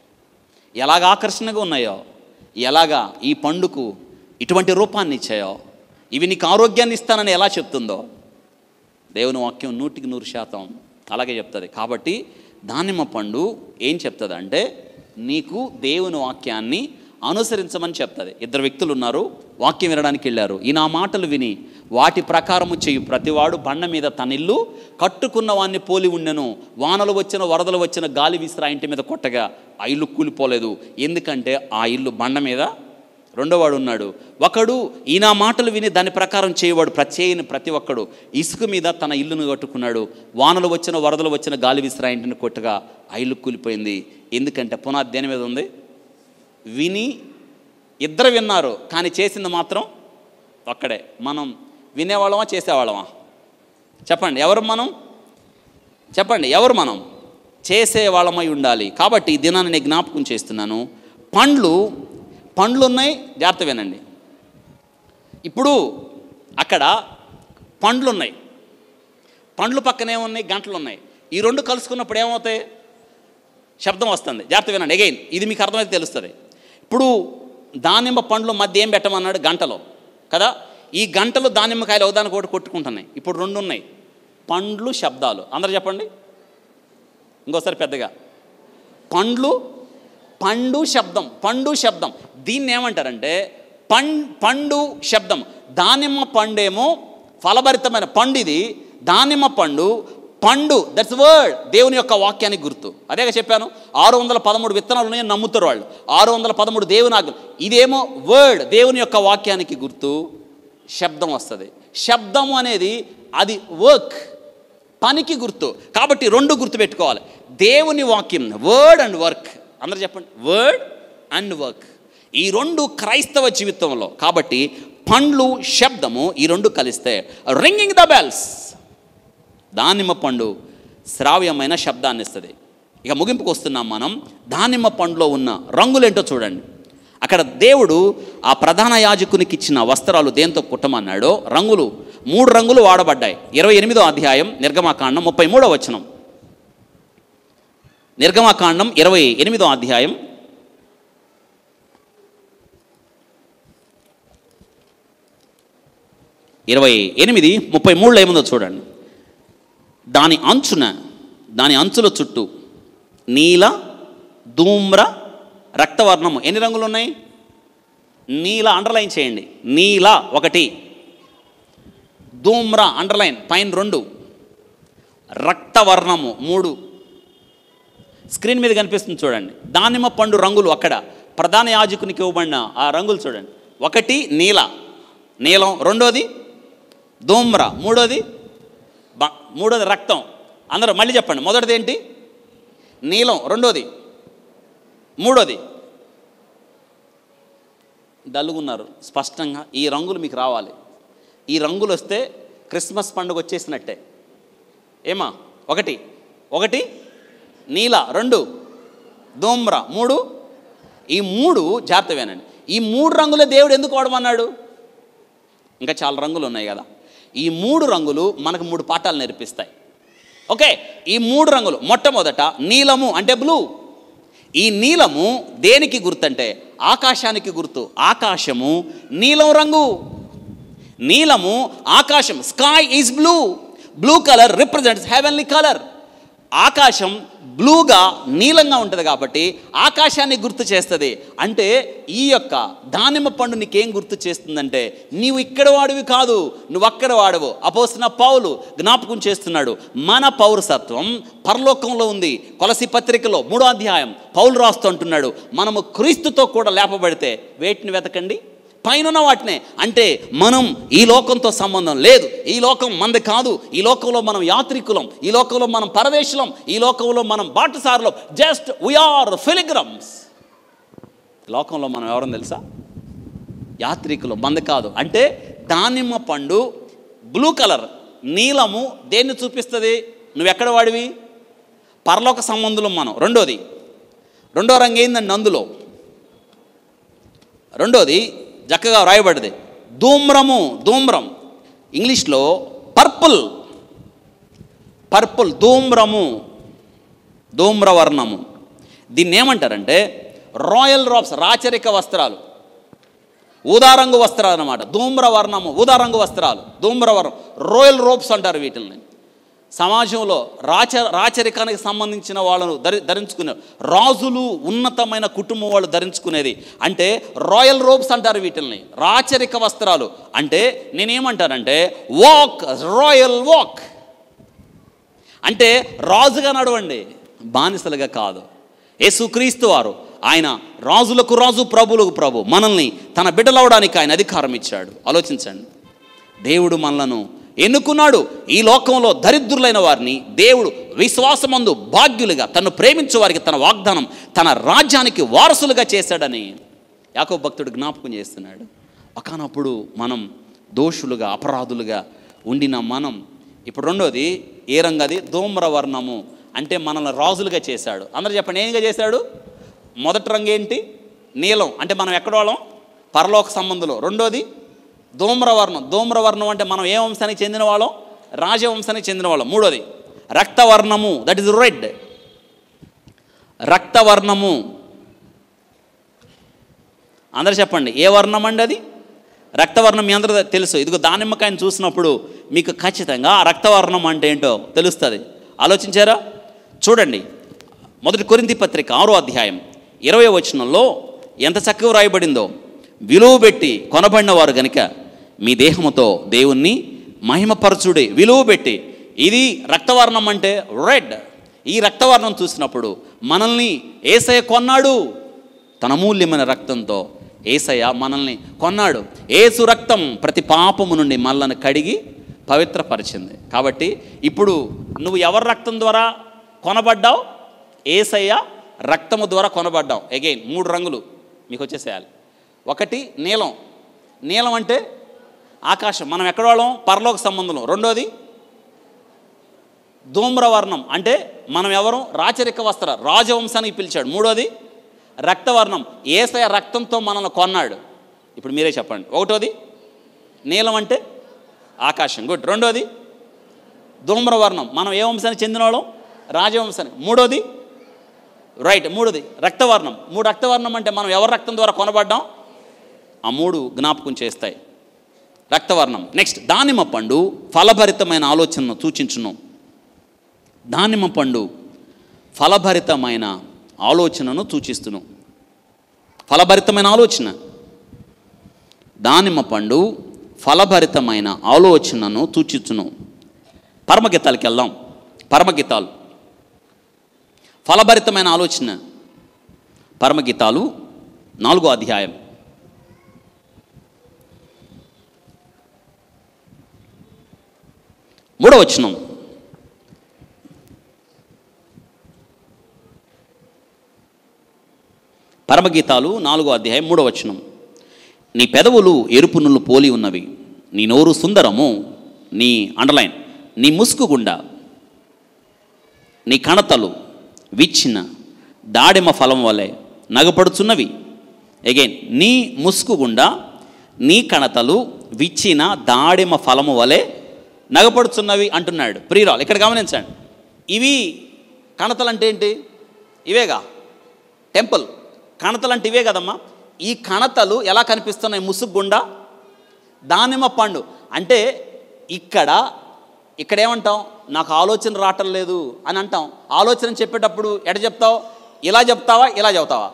ఎలాగ ఆకర్షణగా ఉన్నాయో ఎలాగా ఈ పండుకు ఇటువంటి రూపాన్ని ఇచ్చాయో ఇవి నీకు ఆరోగ్యాన్ని ఇస్తానని ఎలా చెప్తుందో దేవుని వాక్యం నూటికి నూరు శాతం అలాగే చెప్తుంది కాబట్టి దానిమ్మ పండు ఏం చెప్తుంది అంటే నీకు దేవుని వాక్యాన్ని అనుసరించమని చెప్తుంది ఇద్దరు వ్యక్తులు ఉన్నారు వాక్యం వినడానికి వెళ్ళారు ఈ నా మాటలు విని వాటి ప్రకారము చేయు ప్రతివాడు బండ మీద తన ఇల్లు కట్టుకున్న వాడిని పోలి ఉండెను వానలు వచ్చిన వరదలు వచ్చిన గాలి విసిరా ఇంటి మీద కొట్టగా ఆ ఇల్లు కూలిపోలేదు ఎందుకంటే ఆ ఇల్లు బండ మీద రెండోవాడు ఉన్నాడు ఒకడు ఈ నా మాటలు విని దాని ప్రకారం చేయవాడు ప్రత్యేయని ప్రతి ఒక్కడు ఇసుక మీద తన ఇల్లును కట్టుకున్నాడు వానలు వచ్చిన వరదలు వచ్చిన గాలి విసిరా ఇంటిని కొట్టగా ఆ ఇల్లు కూలిపోయింది ఎందుకంటే పునాది దేని మీద ఉంది విని ఇద్దరు విన్నారు కానీ చేసింది మాత్రం ఒక్కడే మనం వినేవాళ్ళమా చేసేవాళ్ళమా చెప్పండి ఎవరు మనం చెప్పండి ఎవరు మనం చేసే వాళ్ళమై ఉండాలి కాబట్టి ఈ దినాన్ని నేను జ్ఞాపకం చేస్తున్నాను పండ్లు పండ్లు ఉన్నాయి జాగ్రత్త వినండి ఇప్పుడు అక్కడ పండ్లు ఉన్నాయి పండ్లు పక్కనే ఉన్నాయి గంటలు ఉన్నాయి ఈ రెండు కలుసుకున్నప్పుడు ఏమవుతాయి శబ్దం వస్తుంది జాగ్రత్త వినండి అగైన్ ఇది మీకు అర్థమైతే తెలుస్తుంది ఇప్పుడు దానిమ్మ పండ్లు మధ్య ఏం పెట్టమన్నాడు గంటలో కదా ఈ గంటలు దానిమ్మకాయలు ఒకదానికి ఒకటి కొట్టుకుంటున్నాయి ఇప్పుడు రెండు ఉన్నాయి పండ్లు శబ్దాలు అందరు చెప్పండి ఇంకోసారి పెద్దగా పండ్లు పండు శబ్దం పండు శబ్దం దీన్ని ఏమంటారంటే పం పండు శబ్దం దానిమ్మ పండేమో ఫలభరితమైన పండు ఇది దానిమ్మ పండు పండు దట్స్ వర్డ్ దేవుని యొక్క వాక్యానికి గుర్తు అదేగా చెప్పాను ఆరు వందల పదమూడు విత్తనాలు ఉన్నాయని నమ్ముతారు వాళ్ళు ఆరు వందల పదమూడు దేవుని ఆజ్ఞలు ఇదేమో వర్డ్ దేవుని యొక్క వాక్యానికి గుర్తు శబ్దం వస్తుంది శబ్దము అనేది అది వర్క్ పనికి గుర్తు కాబట్టి రెండు గుర్తు పెట్టుకోవాలి దేవుని వాక్యం వర్డ్ అండ్ వర్క్ అందరు చెప్పండి వర్డ్ అండ్ వర్క్ ఈ రెండు క్రైస్తవ జీవితంలో కాబట్టి పండ్లు శబ్దము ఈ రెండు కలిస్తే రింగింగ్ ద బెల్స్ దానిమ్మ పండు శ్రావ్యమైన శబ్దాన్ని ఇస్తుంది ఇక ముగింపుకు వస్తున్నాం మనం దానిమ్మ పండులో ఉన్న రంగులేంటో చూడండి అక్కడ దేవుడు ఆ ప్రధాన యాజకునికి ఇచ్చిన వస్త్రాలు దేంతో కుట్టమన్నాడో రంగులు మూడు రంగులు వాడబడ్డాయి ఇరవై ఎనిమిదో అధ్యాయం నిర్గమాకాండం ముప్పై మూడో వచనం నిర్గమాకాండం ఇరవై ఎనిమిదో అధ్యాయం ఇరవై ఎనిమిది ముప్పై మూడులో ఏముందో చూడండి దాని అంచున దాని అంచుల చుట్టూ నీల ధూమ్ర రక్తవర్ణము ఎన్ని రంగులు ఉన్నాయి నీల అండర్లైన్ చేయండి నీల ఒకటి ధూమ్ర అండర్లైన్ పైన రెండు రక్తవర్ణము మూడు స్క్రీన్ మీద కనిపిస్తుంది చూడండి దానిమ్మ పండు రంగులు అక్కడ ప్రధాన యాజకునికి ఇవ్వబడిన ఆ రంగులు చూడండి ఒకటి నీల నీలం రెండోది ధూమ్ర మూడోది బ- మూడోది రక్తం అందరూ మళ్ళీ చెప్పండి మొదటిది ఏంటి నీలం రెండోది మూడోది డల్గున్నారు స్పష్టంగా ఈ రంగులు మీకు రావాలి ఈ రంగులు వస్తే క్రిస్మస్ పండుగ వచ్చేసినట్టే ఏమా ఒకటి ఒకటి నీల రెండు ధూమ్ర మూడు ఈ మూడు జాగ్రత్తవేనండి ఈ మూడు రంగులే దేవుడు ఎందుకు వాడమన్నాడు ఇంకా చాలా రంగులు ఉన్నాయి కదా ఈ మూడు రంగులు మనకు మూడు పాఠాలు నేర్పిస్తాయి ఓకే ఈ మూడు రంగులు మొట్టమొదట నీలము అంటే బ్లూ ఈ నీలము దేనికి గుర్తంటే ఆకాశానికి గుర్తు ఆకాశము నీలం రంగు నీలము ఆకాశం sky is blue blue colour represents heavenly colour ఆకాశం బ్లూగా నీలంగా ఉంటుంది కాబట్టి ఆకాశాన్ని గుర్తు చేస్తుంది అంటే ఈ యొక్క దానిమ్మ పండు నీకేం గుర్తు చేస్తుందంటే నీవు ఇక్కడ వాడివి కాదు నువ్వు అక్కడ వాడవు అపోసిన పౌలు జ్ఞాపకం చేస్తున్నాడు మన పౌరసత్వం పరలోకంలో ఉంది కొలసి పత్రికలో మూడో అధ్యాయం పౌలు రాస్తూ అంటున్నాడు మనము క్రీస్తుతో కూడా లేపబడితే వేటిని వెతకండి పైన వాటినే అంటే మనం ఈ లోకంతో సంబంధం లేదు ఈ లోకం మంది కాదు ఈ లోకంలో మనం యాత్రికులం ఈ లోకంలో మనం పరదేశులం ఈ లోకంలో మనం బాటసారులం జస్ట్ వీఆర్ ఫిలిగ్రమ్స్ లోకంలో మనం ఎవరని తెలుసా యాత్రికులు మంది కాదు అంటే దానిమ్మ పండు బ్లూ కలర్ నీలము దేన్ని చూపిస్తుంది నువ్వు ఎక్కడ వాడివి పరలోక సంబంధులం మనం రెండోది రెండో రంగు ఏందండి అందులో రెండోది చక్కగా వ్రాయబడింది ధూమ్రము ధూమ్రం ఇంగ్లీష్లో పర్పుల్ పర్పుల్ ధూమ్రము ధూమ్రవర్ణము దీన్ని ఏమంటారంటే రాయల్ రాప్స్ రాచరిక వస్త్రాలు ఊదారంగు వస్త్రాలు అనమాట ధూమ్రవర్ణము ఊదారంగు వస్త్రాలు ధూమ్రవర్ణం రాయల్ రోప్స్ అంటారు వీటిని సమాజంలో రాచ రాచరికానికి సంబంధించిన వాళ్ళను ధరి ధరించుకునే రాజులు ఉన్నతమైన కుటుంబం వాళ్ళు ధరించుకునేది అంటే రాయల్ రోబ్స్ అంటారు వీటిల్ని రాచరిక వస్త్రాలు అంటే నేనేమంటానంటే వాక్ రాయల్ వాక్ అంటే రాజుగా నడవండి బానిసలుగా కాదు యేసుక్రీస్తు వారు ఆయన రాజులకు రాజు ప్రభులకు ప్రభు మనల్ని తన బిడ్డలవడానికి ఆయన అధికారం ఇచ్చాడు ఆలోచించండి దేవుడు మనలను ఎన్నుకున్నాడు ఈ లోకంలో దరిద్రులైన వారిని దేవుడు విశ్వాసమందు భాగ్యులుగా తను ప్రేమించే వారికి తన వాగ్దానం తన రాజ్యానికి వారసులుగా చేశాడని యాకో భక్తుడు జ్ఞాపకం చేస్తున్నాడు ఒకనప్పుడు మనం దోషులుగా అపరాధులుగా ఉండిన మనం ఇప్పుడు రెండోది ఏ రంగది ధూమ్రవర్ణము అంటే మనల్ని రాజులుగా చేశాడు అందరూ చెప్పండి ఏంగా చేశాడు మొదటి రంగు ఏంటి నీలం అంటే మనం ఎక్కడ వాళ్ళం పరలోక సంబంధులు రెండోది ధూమ్రవర్ణం ధూమ్రవర్ణం అంటే మనం ఏ వంశానికి చెందిన వాళ్ళం రాజవంశానికి చెందిన వాళ్ళం మూడోది రక్తవర్ణము దట్ ఇస్ రెడ్ రక్తవర్ణము అందరు చెప్పండి ఏ వర్ణం అండి అది రక్తవర్ణం మీ అందరూ తెలుసు ఇదిగో దానిమ్మకాయని చూసినప్పుడు మీకు ఖచ్చితంగా ఆ రక్తవర్ణం అంటే ఏంటో తెలుస్తుంది ఆలోచించారా చూడండి మొదటి కొరింతి పత్రిక ఆరో అధ్యాయం ఇరవై వచనంలో ఎంత చక్కగా వ్రాయబడిందో విలువ పెట్టి కొనబడిన వారు గనుక మీ దేహముతో దేవుణ్ణి మహిమపరచుడే విలువ పెట్టి ఇది రక్తవర్ణం అంటే రెడ్ ఈ రక్తవర్ణం చూసినప్పుడు మనల్ని ఏసయ కొన్నాడు తన అమూల్యమైన రక్తంతో ఏసయ్య మనల్ని కొన్నాడు ఏసు రక్తం ప్రతి పాపము నుండి మనల్ని కడిగి పవిత్రపరిచింది కాబట్టి ఇప్పుడు నువ్వు ఎవరి రక్తం ద్వారా కొనబడ్డావు ఏసయ్య రక్తము ద్వారా కొనబడ్డావు అగైన్ మూడు రంగులు మీకు వచ్చేసేయాలి ఒకటి నీలం నీలం అంటే ఆకాశం మనం ఎక్కడ వాళ్ళం పరలోక సంబంధం రెండోది ధూమ్రవర్ణం అంటే మనం ఎవరు రాచరిక వస్త్ర రాజవంశానికి పిలిచాడు మూడోది రక్తవర్ణం ఏసయ రక్తంతో మనల్ని కొన్నాడు ఇప్పుడు మీరే చెప్పండి ఒకటోది నీలం అంటే ఆకాశం గుడ్ రెండోది ధూమ్రవర్ణం మనం ఏ వంశానికి చెందినవాళ్ళం రాజవంశానికి మూడోది రైట్ మూడోది రక్తవర్ణం మూడు రక్తవర్ణం అంటే మనం ఎవరి రక్తం ద్వారా కొనబడ్డాం ఆ మూడు జ్ఞాపకం చేస్తాయి రక్తవర్ణం నెక్స్ట్ దానిమ్మ పండు ఫలభరితమైన ఆలోచనను సూచించును దానిమ్మ పండు ఫలభరితమైన ఆలోచనను సూచిస్తును ఫలభరితమైన ఆలోచన దానిమ్మ పండు ఫలభరితమైన ఆలోచనను సూచించును పరమగీతాలకు వెళ్దాం పరమగీతాలు ఫలభరితమైన ఆలోచన పరమగీతాలు నాలుగో అధ్యాయం మూడవ వచనం పరమగీతాలు నాలుగో అధ్యాయం మూడవ వచనం నీ పెదవులు ఎరుపు నుళ్ళు పోలి ఉన్నవి నీ నోరు సుందరము నీ అండర్లైన్ నీ ముసుగు గుండా నీ కణతలు విచ్చిన దాడిమ ఫలం వలె నగపడుచున్నవి అగైన్ నీ ముసుగు గుండా నీ కణతలు విచ్చిన దాడిమ ఫలము వలె నగపడుచున్నవి అంటున్నాడు ప్రియురాలు ఇక్కడ గమనించండి ఇవి కణతలు అంటే ఏంటి ఇవేగా టెంపుల్ కణతలు అంటే ఇవే కదమ్మా ఈ కణతలు ఎలా కనిపిస్తున్నాయి ముసుగు గుండా దానిమ్మ పండు అంటే ఇక్కడ ఇక్కడ ఏమంటాం నాకు ఆలోచన రావటం లేదు అని అంటాం ఆలోచన చెప్పేటప్పుడు ఎట చెప్తావు ఇలా చెప్తావా ఇలా చెప్తావా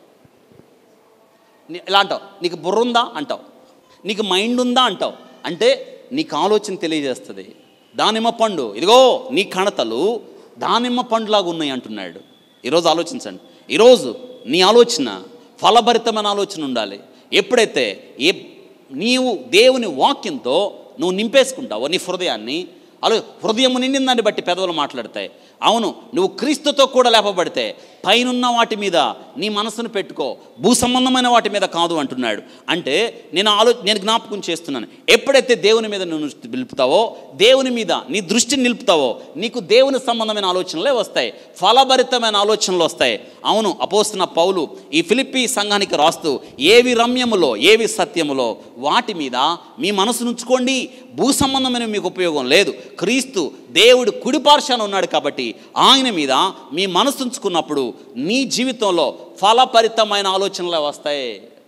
నీ- ఇలా అంటావు నీకు బుర్ర ఉందా అంటావు నీకు మైండ్ ఉందా అంటావు అంటే నీకు ఆలోచన తెలియజేస్తుంది దానిమ్మ పండు ఇదిగో నీ కణతలు దానిమ్మ పండులాగా ఉన్నాయి అంటున్నాడు ఈరోజు ఆలోచించండి ఈరోజు నీ ఆలోచన ఫలభరితమైన ఆలోచన ఉండాలి ఎప్పుడైతే ఏ నీవు దేవుని వాక్యంతో నువ్వు నింపేసుకుంటావో నీ హృదయాన్ని అలా హృదయం నిండిందాన్ని బట్టి పెదవులు మాట్లాడతాయి అవును నువ్వు క్రీస్తుతో కూడా లేపబడితే పైనున్న వాటి మీద నీ మనసును పెట్టుకో భూ సంబంధమైన వాటి మీద కాదు అంటున్నాడు అంటే నేను ఆలో నేను జ్ఞాపకం చేస్తున్నాను ఎప్పుడైతే దేవుని మీద నువ్వు నిలుపుతావో దేవుని మీద నీ దృష్టిని నిలుపుతావో నీకు దేవుని సంబంధమైన ఆలోచనలే వస్తాయి ఫలభరితమైన ఆలోచనలు వస్తాయి అవును అపోస్తున్న పౌలు ఈ ఫిలిప్పి సంఘానికి రాస్తూ ఏవి రమ్యములో ఏవి సత్యములో వాటి మీద మీ మనసు ఉంచుకోండి భూ సంబంధమైన మీకు ఉపయోగం లేదు క్రీస్తు దేవుడు కుడిపార్శాన ఉన్నాడు కాబట్టి ఆయన మీద మీ మనసు ఉంచుకున్నప్పుడు నీ జీవితంలో ఫలపరితమైన ఆలోచనలే వస్తాయి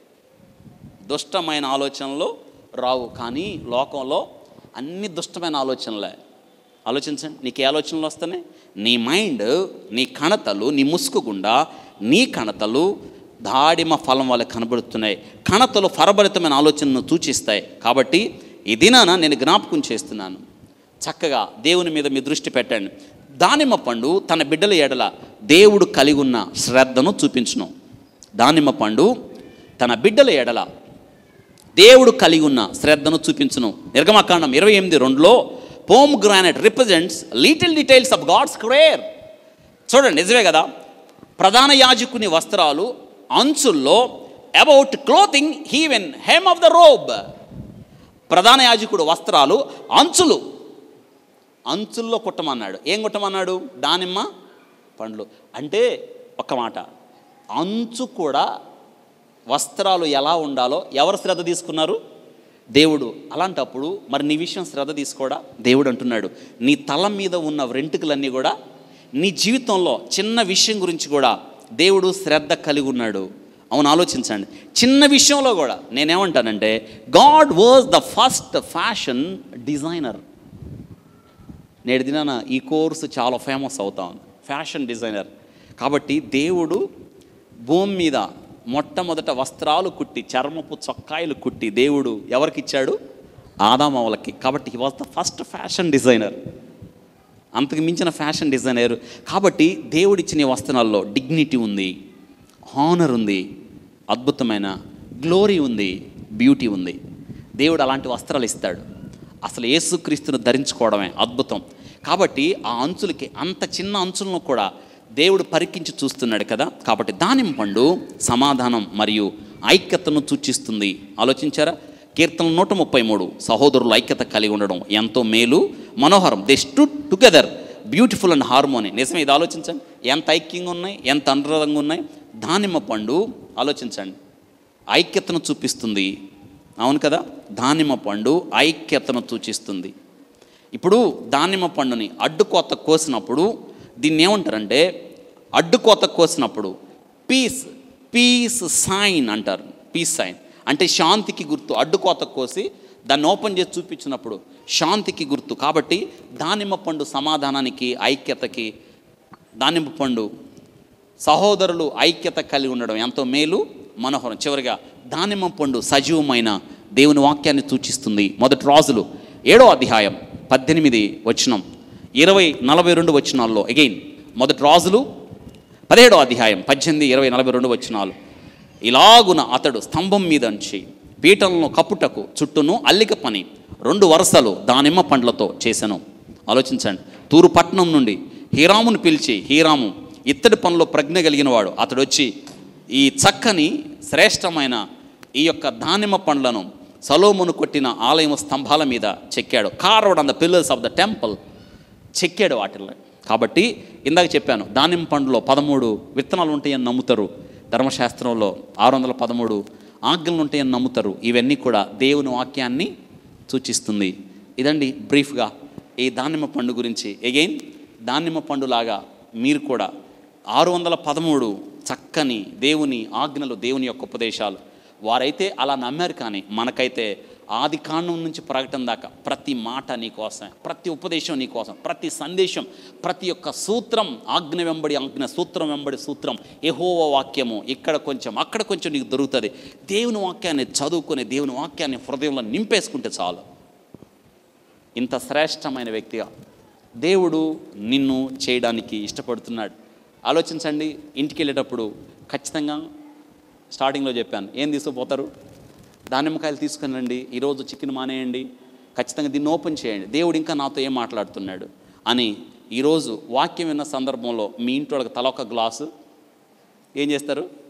దుష్టమైన ఆలోచనలు రావు కానీ లోకంలో అన్ని దుష్టమైన ఆలోచనలే ఆలోచించండి నీకు ఏ ఆలోచనలు వస్తున్నాయి నీ మైండ్ నీ కణతలు నీ ముసుగు గుండా నీ కణతలు దాడిమ ఫలం వల్ల కనబడుతున్నాయి కణతలు ఫలభరితమైన ఆలోచనను సూచిస్తాయి కాబట్టి ఈ దినాన నేను జ్ఞాపకం చేస్తున్నాను చక్కగా దేవుని మీద మీ దృష్టి పెట్టండి దానిమ్మ పండు తన బిడ్డల ఎడల దేవుడు కలిగి ఉన్న శ్రద్ధను చూపించును దానిమ్మ పండు తన బిడ్డల ఎడల దేవుడు కలిగి ఉన్న శ్రద్ధను చూపించును నిర్గమకాండం ఇరవై ఎనిమిది రెండులో pomegranate represents little details of God's care చూడండి నిజమే కదా ప్రధాన యాజకుని వస్త్రాలు అంచుల్లో about clothing even hem of the robe ప్రధాన యాజకుడు వస్త్రాలు అంచులు అంచుల్లో కుట్టమన్నాడు ఏం కుట్టమన్నాడు దానిమ్మ పండ్లు అంటే ఒక్క మాట అంచు కూడా వస్త్రాలు ఎలా ఉండాలో ఎవరు శ్రద్ధ తీసుకున్నారు దేవుడు అలాంటప్పుడు మరి నీ విషయం శ్రద్ధ తీసుకోడా దేవుడు అంటున్నాడు నీ తల మీద ఉన్న వెంట్రుకలన్నీ కూడా నీ జీవితంలో చిన్న విషయం గురించి కూడా దేవుడు శ్రద్ధ కలిగి ఉన్నాడు అవును ఆలోచించండి చిన్న విషయంలో కూడా నేనేమంటానంటే God was the first fashion designer నేటి దినాన ఈ కోర్సు చాలా ఫేమస్ అవుతా ఉంది ఫ్యాషన్ డిజైనర్ కాబట్టి దేవుడు భూమి మీద మొట్టమొదట వస్త్రాలు కుట్టి చర్మపు చొక్కాయలు కుట్టి దేవుడు ఎవరికి ఇచ్చాడు ఆదామవలకి కాబట్టి he was the first fashion designer అంతకు మించిన ఫ్యాషన్ డిజైనర్ కాబట్టి దేవుడిచ్చిన ఈ వస్త్రాల్లో డిగ్నిటీ ఉంది హానర్ ఉంది అద్భుతమైన గ్లోరీ ఉంది బ్యూటీ ఉంది దేవుడు అలాంటి వస్త్రాలు ఇస్తాడు అసలు యేసుక్రీస్తును ధరించుకోవడమే అద్భుతం కాబట్టి ఆ అంచులకి అంత చిన్న అంచులను కూడా దేవుడు పరికించి చూస్తున్నాడు కదా కాబట్టి దానిమ్మ పండు సమాధానం మరియు ఐక్యతను సూచిస్తుంది ఆలోచించారా కీర్తన నూట ముప్పై మూడు సహోదరులు ఐక్యత కలిగి ఉండడం ఎంతో మేలు మనోహరం they stood together beautiful and harmony నిజమే ఇది ఆలోచించండి ఎంత ఐక్యంగా ఉన్నాయి ఎంత అనురాధంగా ఉన్నాయి దానిమ్మ పండు ఆలోచించండి ఐక్యతను చూపిస్తుంది అవును కదా దానిమ్మ పండు ఐక్యతను సూచిస్తుంది ఇప్పుడు దానిమ్మ పండుని అడ్డుకోత కోసినప్పుడు దీన్ని ఏమంటారంటే అడ్డుకోత కోసినప్పుడు పీస్ పీస్ సైన్ అంటారు పీస్ సైన్ అంటే శాంతికి గుర్తు అడ్డుకోత కోసి దాన్ని ఓపెన్ చేసి చూపించినప్పుడు శాంతికి గుర్తు కాబట్టి దానిమ్మ పండు సమాధానానికి ఐక్యతకి దానిమ్మ పండు సహోదరులు ఐక్యత కలిగి ఉండడం ఎంతో మేలు మనోహరం చివరిగా దానిమ్మ పండు సజీవమైన దేవుని వాక్యాన్ని సూచిస్తుంది మొదటి రాజులు ఏడో అధ్యాయం పద్దెనిమిది వచనం ఇరవై నలభై రెండు వచనాల్లో అగైన్ మొదటి రాజులు పదిహేడో అధ్యాయం పద్దెనిమిది ఇరవై నలభై రెండు వచనాలు ఇలాగున అతడు స్తంభం మీద నుంచి పీటలను కప్పుటకు చుట్టూను అల్లిక పని రెండు వరుసలు దానిమ్మ పండ్లతో చేశాను ఆలోచించండి తూరు పట్టణం నుండి హీరామును పిలిచి హీరాము ఇత్తడి పనిలో ప్రజ్ఞ కలిగిన వాడు అతడు వచ్చి ఈ చక్కని శ్రేష్టమైన ఈ యొక్క దానిమ్మ పండ్లను సలోమును కొట్టిన ఆలయం స్తంభాల మీద చెక్కాడు carved on the pillars of the temple చెక్కాడు వాటిల్లో కాబట్టి ఇందాక చెప్పాను దానిమ్మ పండులో పదమూడు విత్తనాలు ఉంటాయని నమ్ముతారు ధర్మశాస్త్రంలో ఆరు వందల పదమూడు ఆజ్ఞలు ఉంటాయని నమ్ముతారు ఇవన్నీ కూడా దేవుని వాక్యాన్ని సూచిస్తుంది ఇదండి బ్రీఫ్గా ఈ దానిమ్మ పండు గురించి ఎగైన్ దానిమ్మ పండులాగా మీరు కూడా ఆరు వందల పదమూడు చక్కని దేవుని ఆజ్ఞలు దేవుని యొక్క ఉపదేశాలు వారైతే అలా నమ్మారు కానీ మనకైతే ఆది కాండం నుంచి ప్రకటన దాకా ప్రతి మాట నీ కోసం ప్రతి ఉపదేశం నీ కోసం ప్రతి సందేశం ప్రతి ఒక్క సూత్రం ఆజ్ఞ వెంబడి ఆజ్ఞ సూత్రం వెంబడి సూత్రం ఎహోవ వాక్యము ఇక్కడ కొంచెం అక్కడ కొంచెం నీకు దొరుకుతుంది దేవుని వాక్యాన్ని చదువుకొని దేవుని వాక్యాన్ని హృదయంలో నింపేసుకుంటే చాలు ఇంత శ్రేష్టమైన వ్యక్తిగా దేవుడు నిన్ను చేయడానికి ఇష్టపడుతున్నాడు ఆలోచించండి ఇంటికి వెళ్ళేటప్పుడు ఖచ్చితంగా స్టార్టింగ్లో చెప్పాను ఏం తీసుకుపోతారు దానిమ్మకాయలు తీసుకుని రండి ఈరోజు చికెన్ మానేయండి ఖచ్చితంగా దీన్ని ఓపెన్ చేయండి దేవుడు ఇంకా నాతో ఏం మాట్లాడుతున్నాడు అని ఈరోజు వాక్యం విన్న సందర్భంలో మీ ఇంట్లో తల ఒక గ్లాసు ఏం చేస్తారు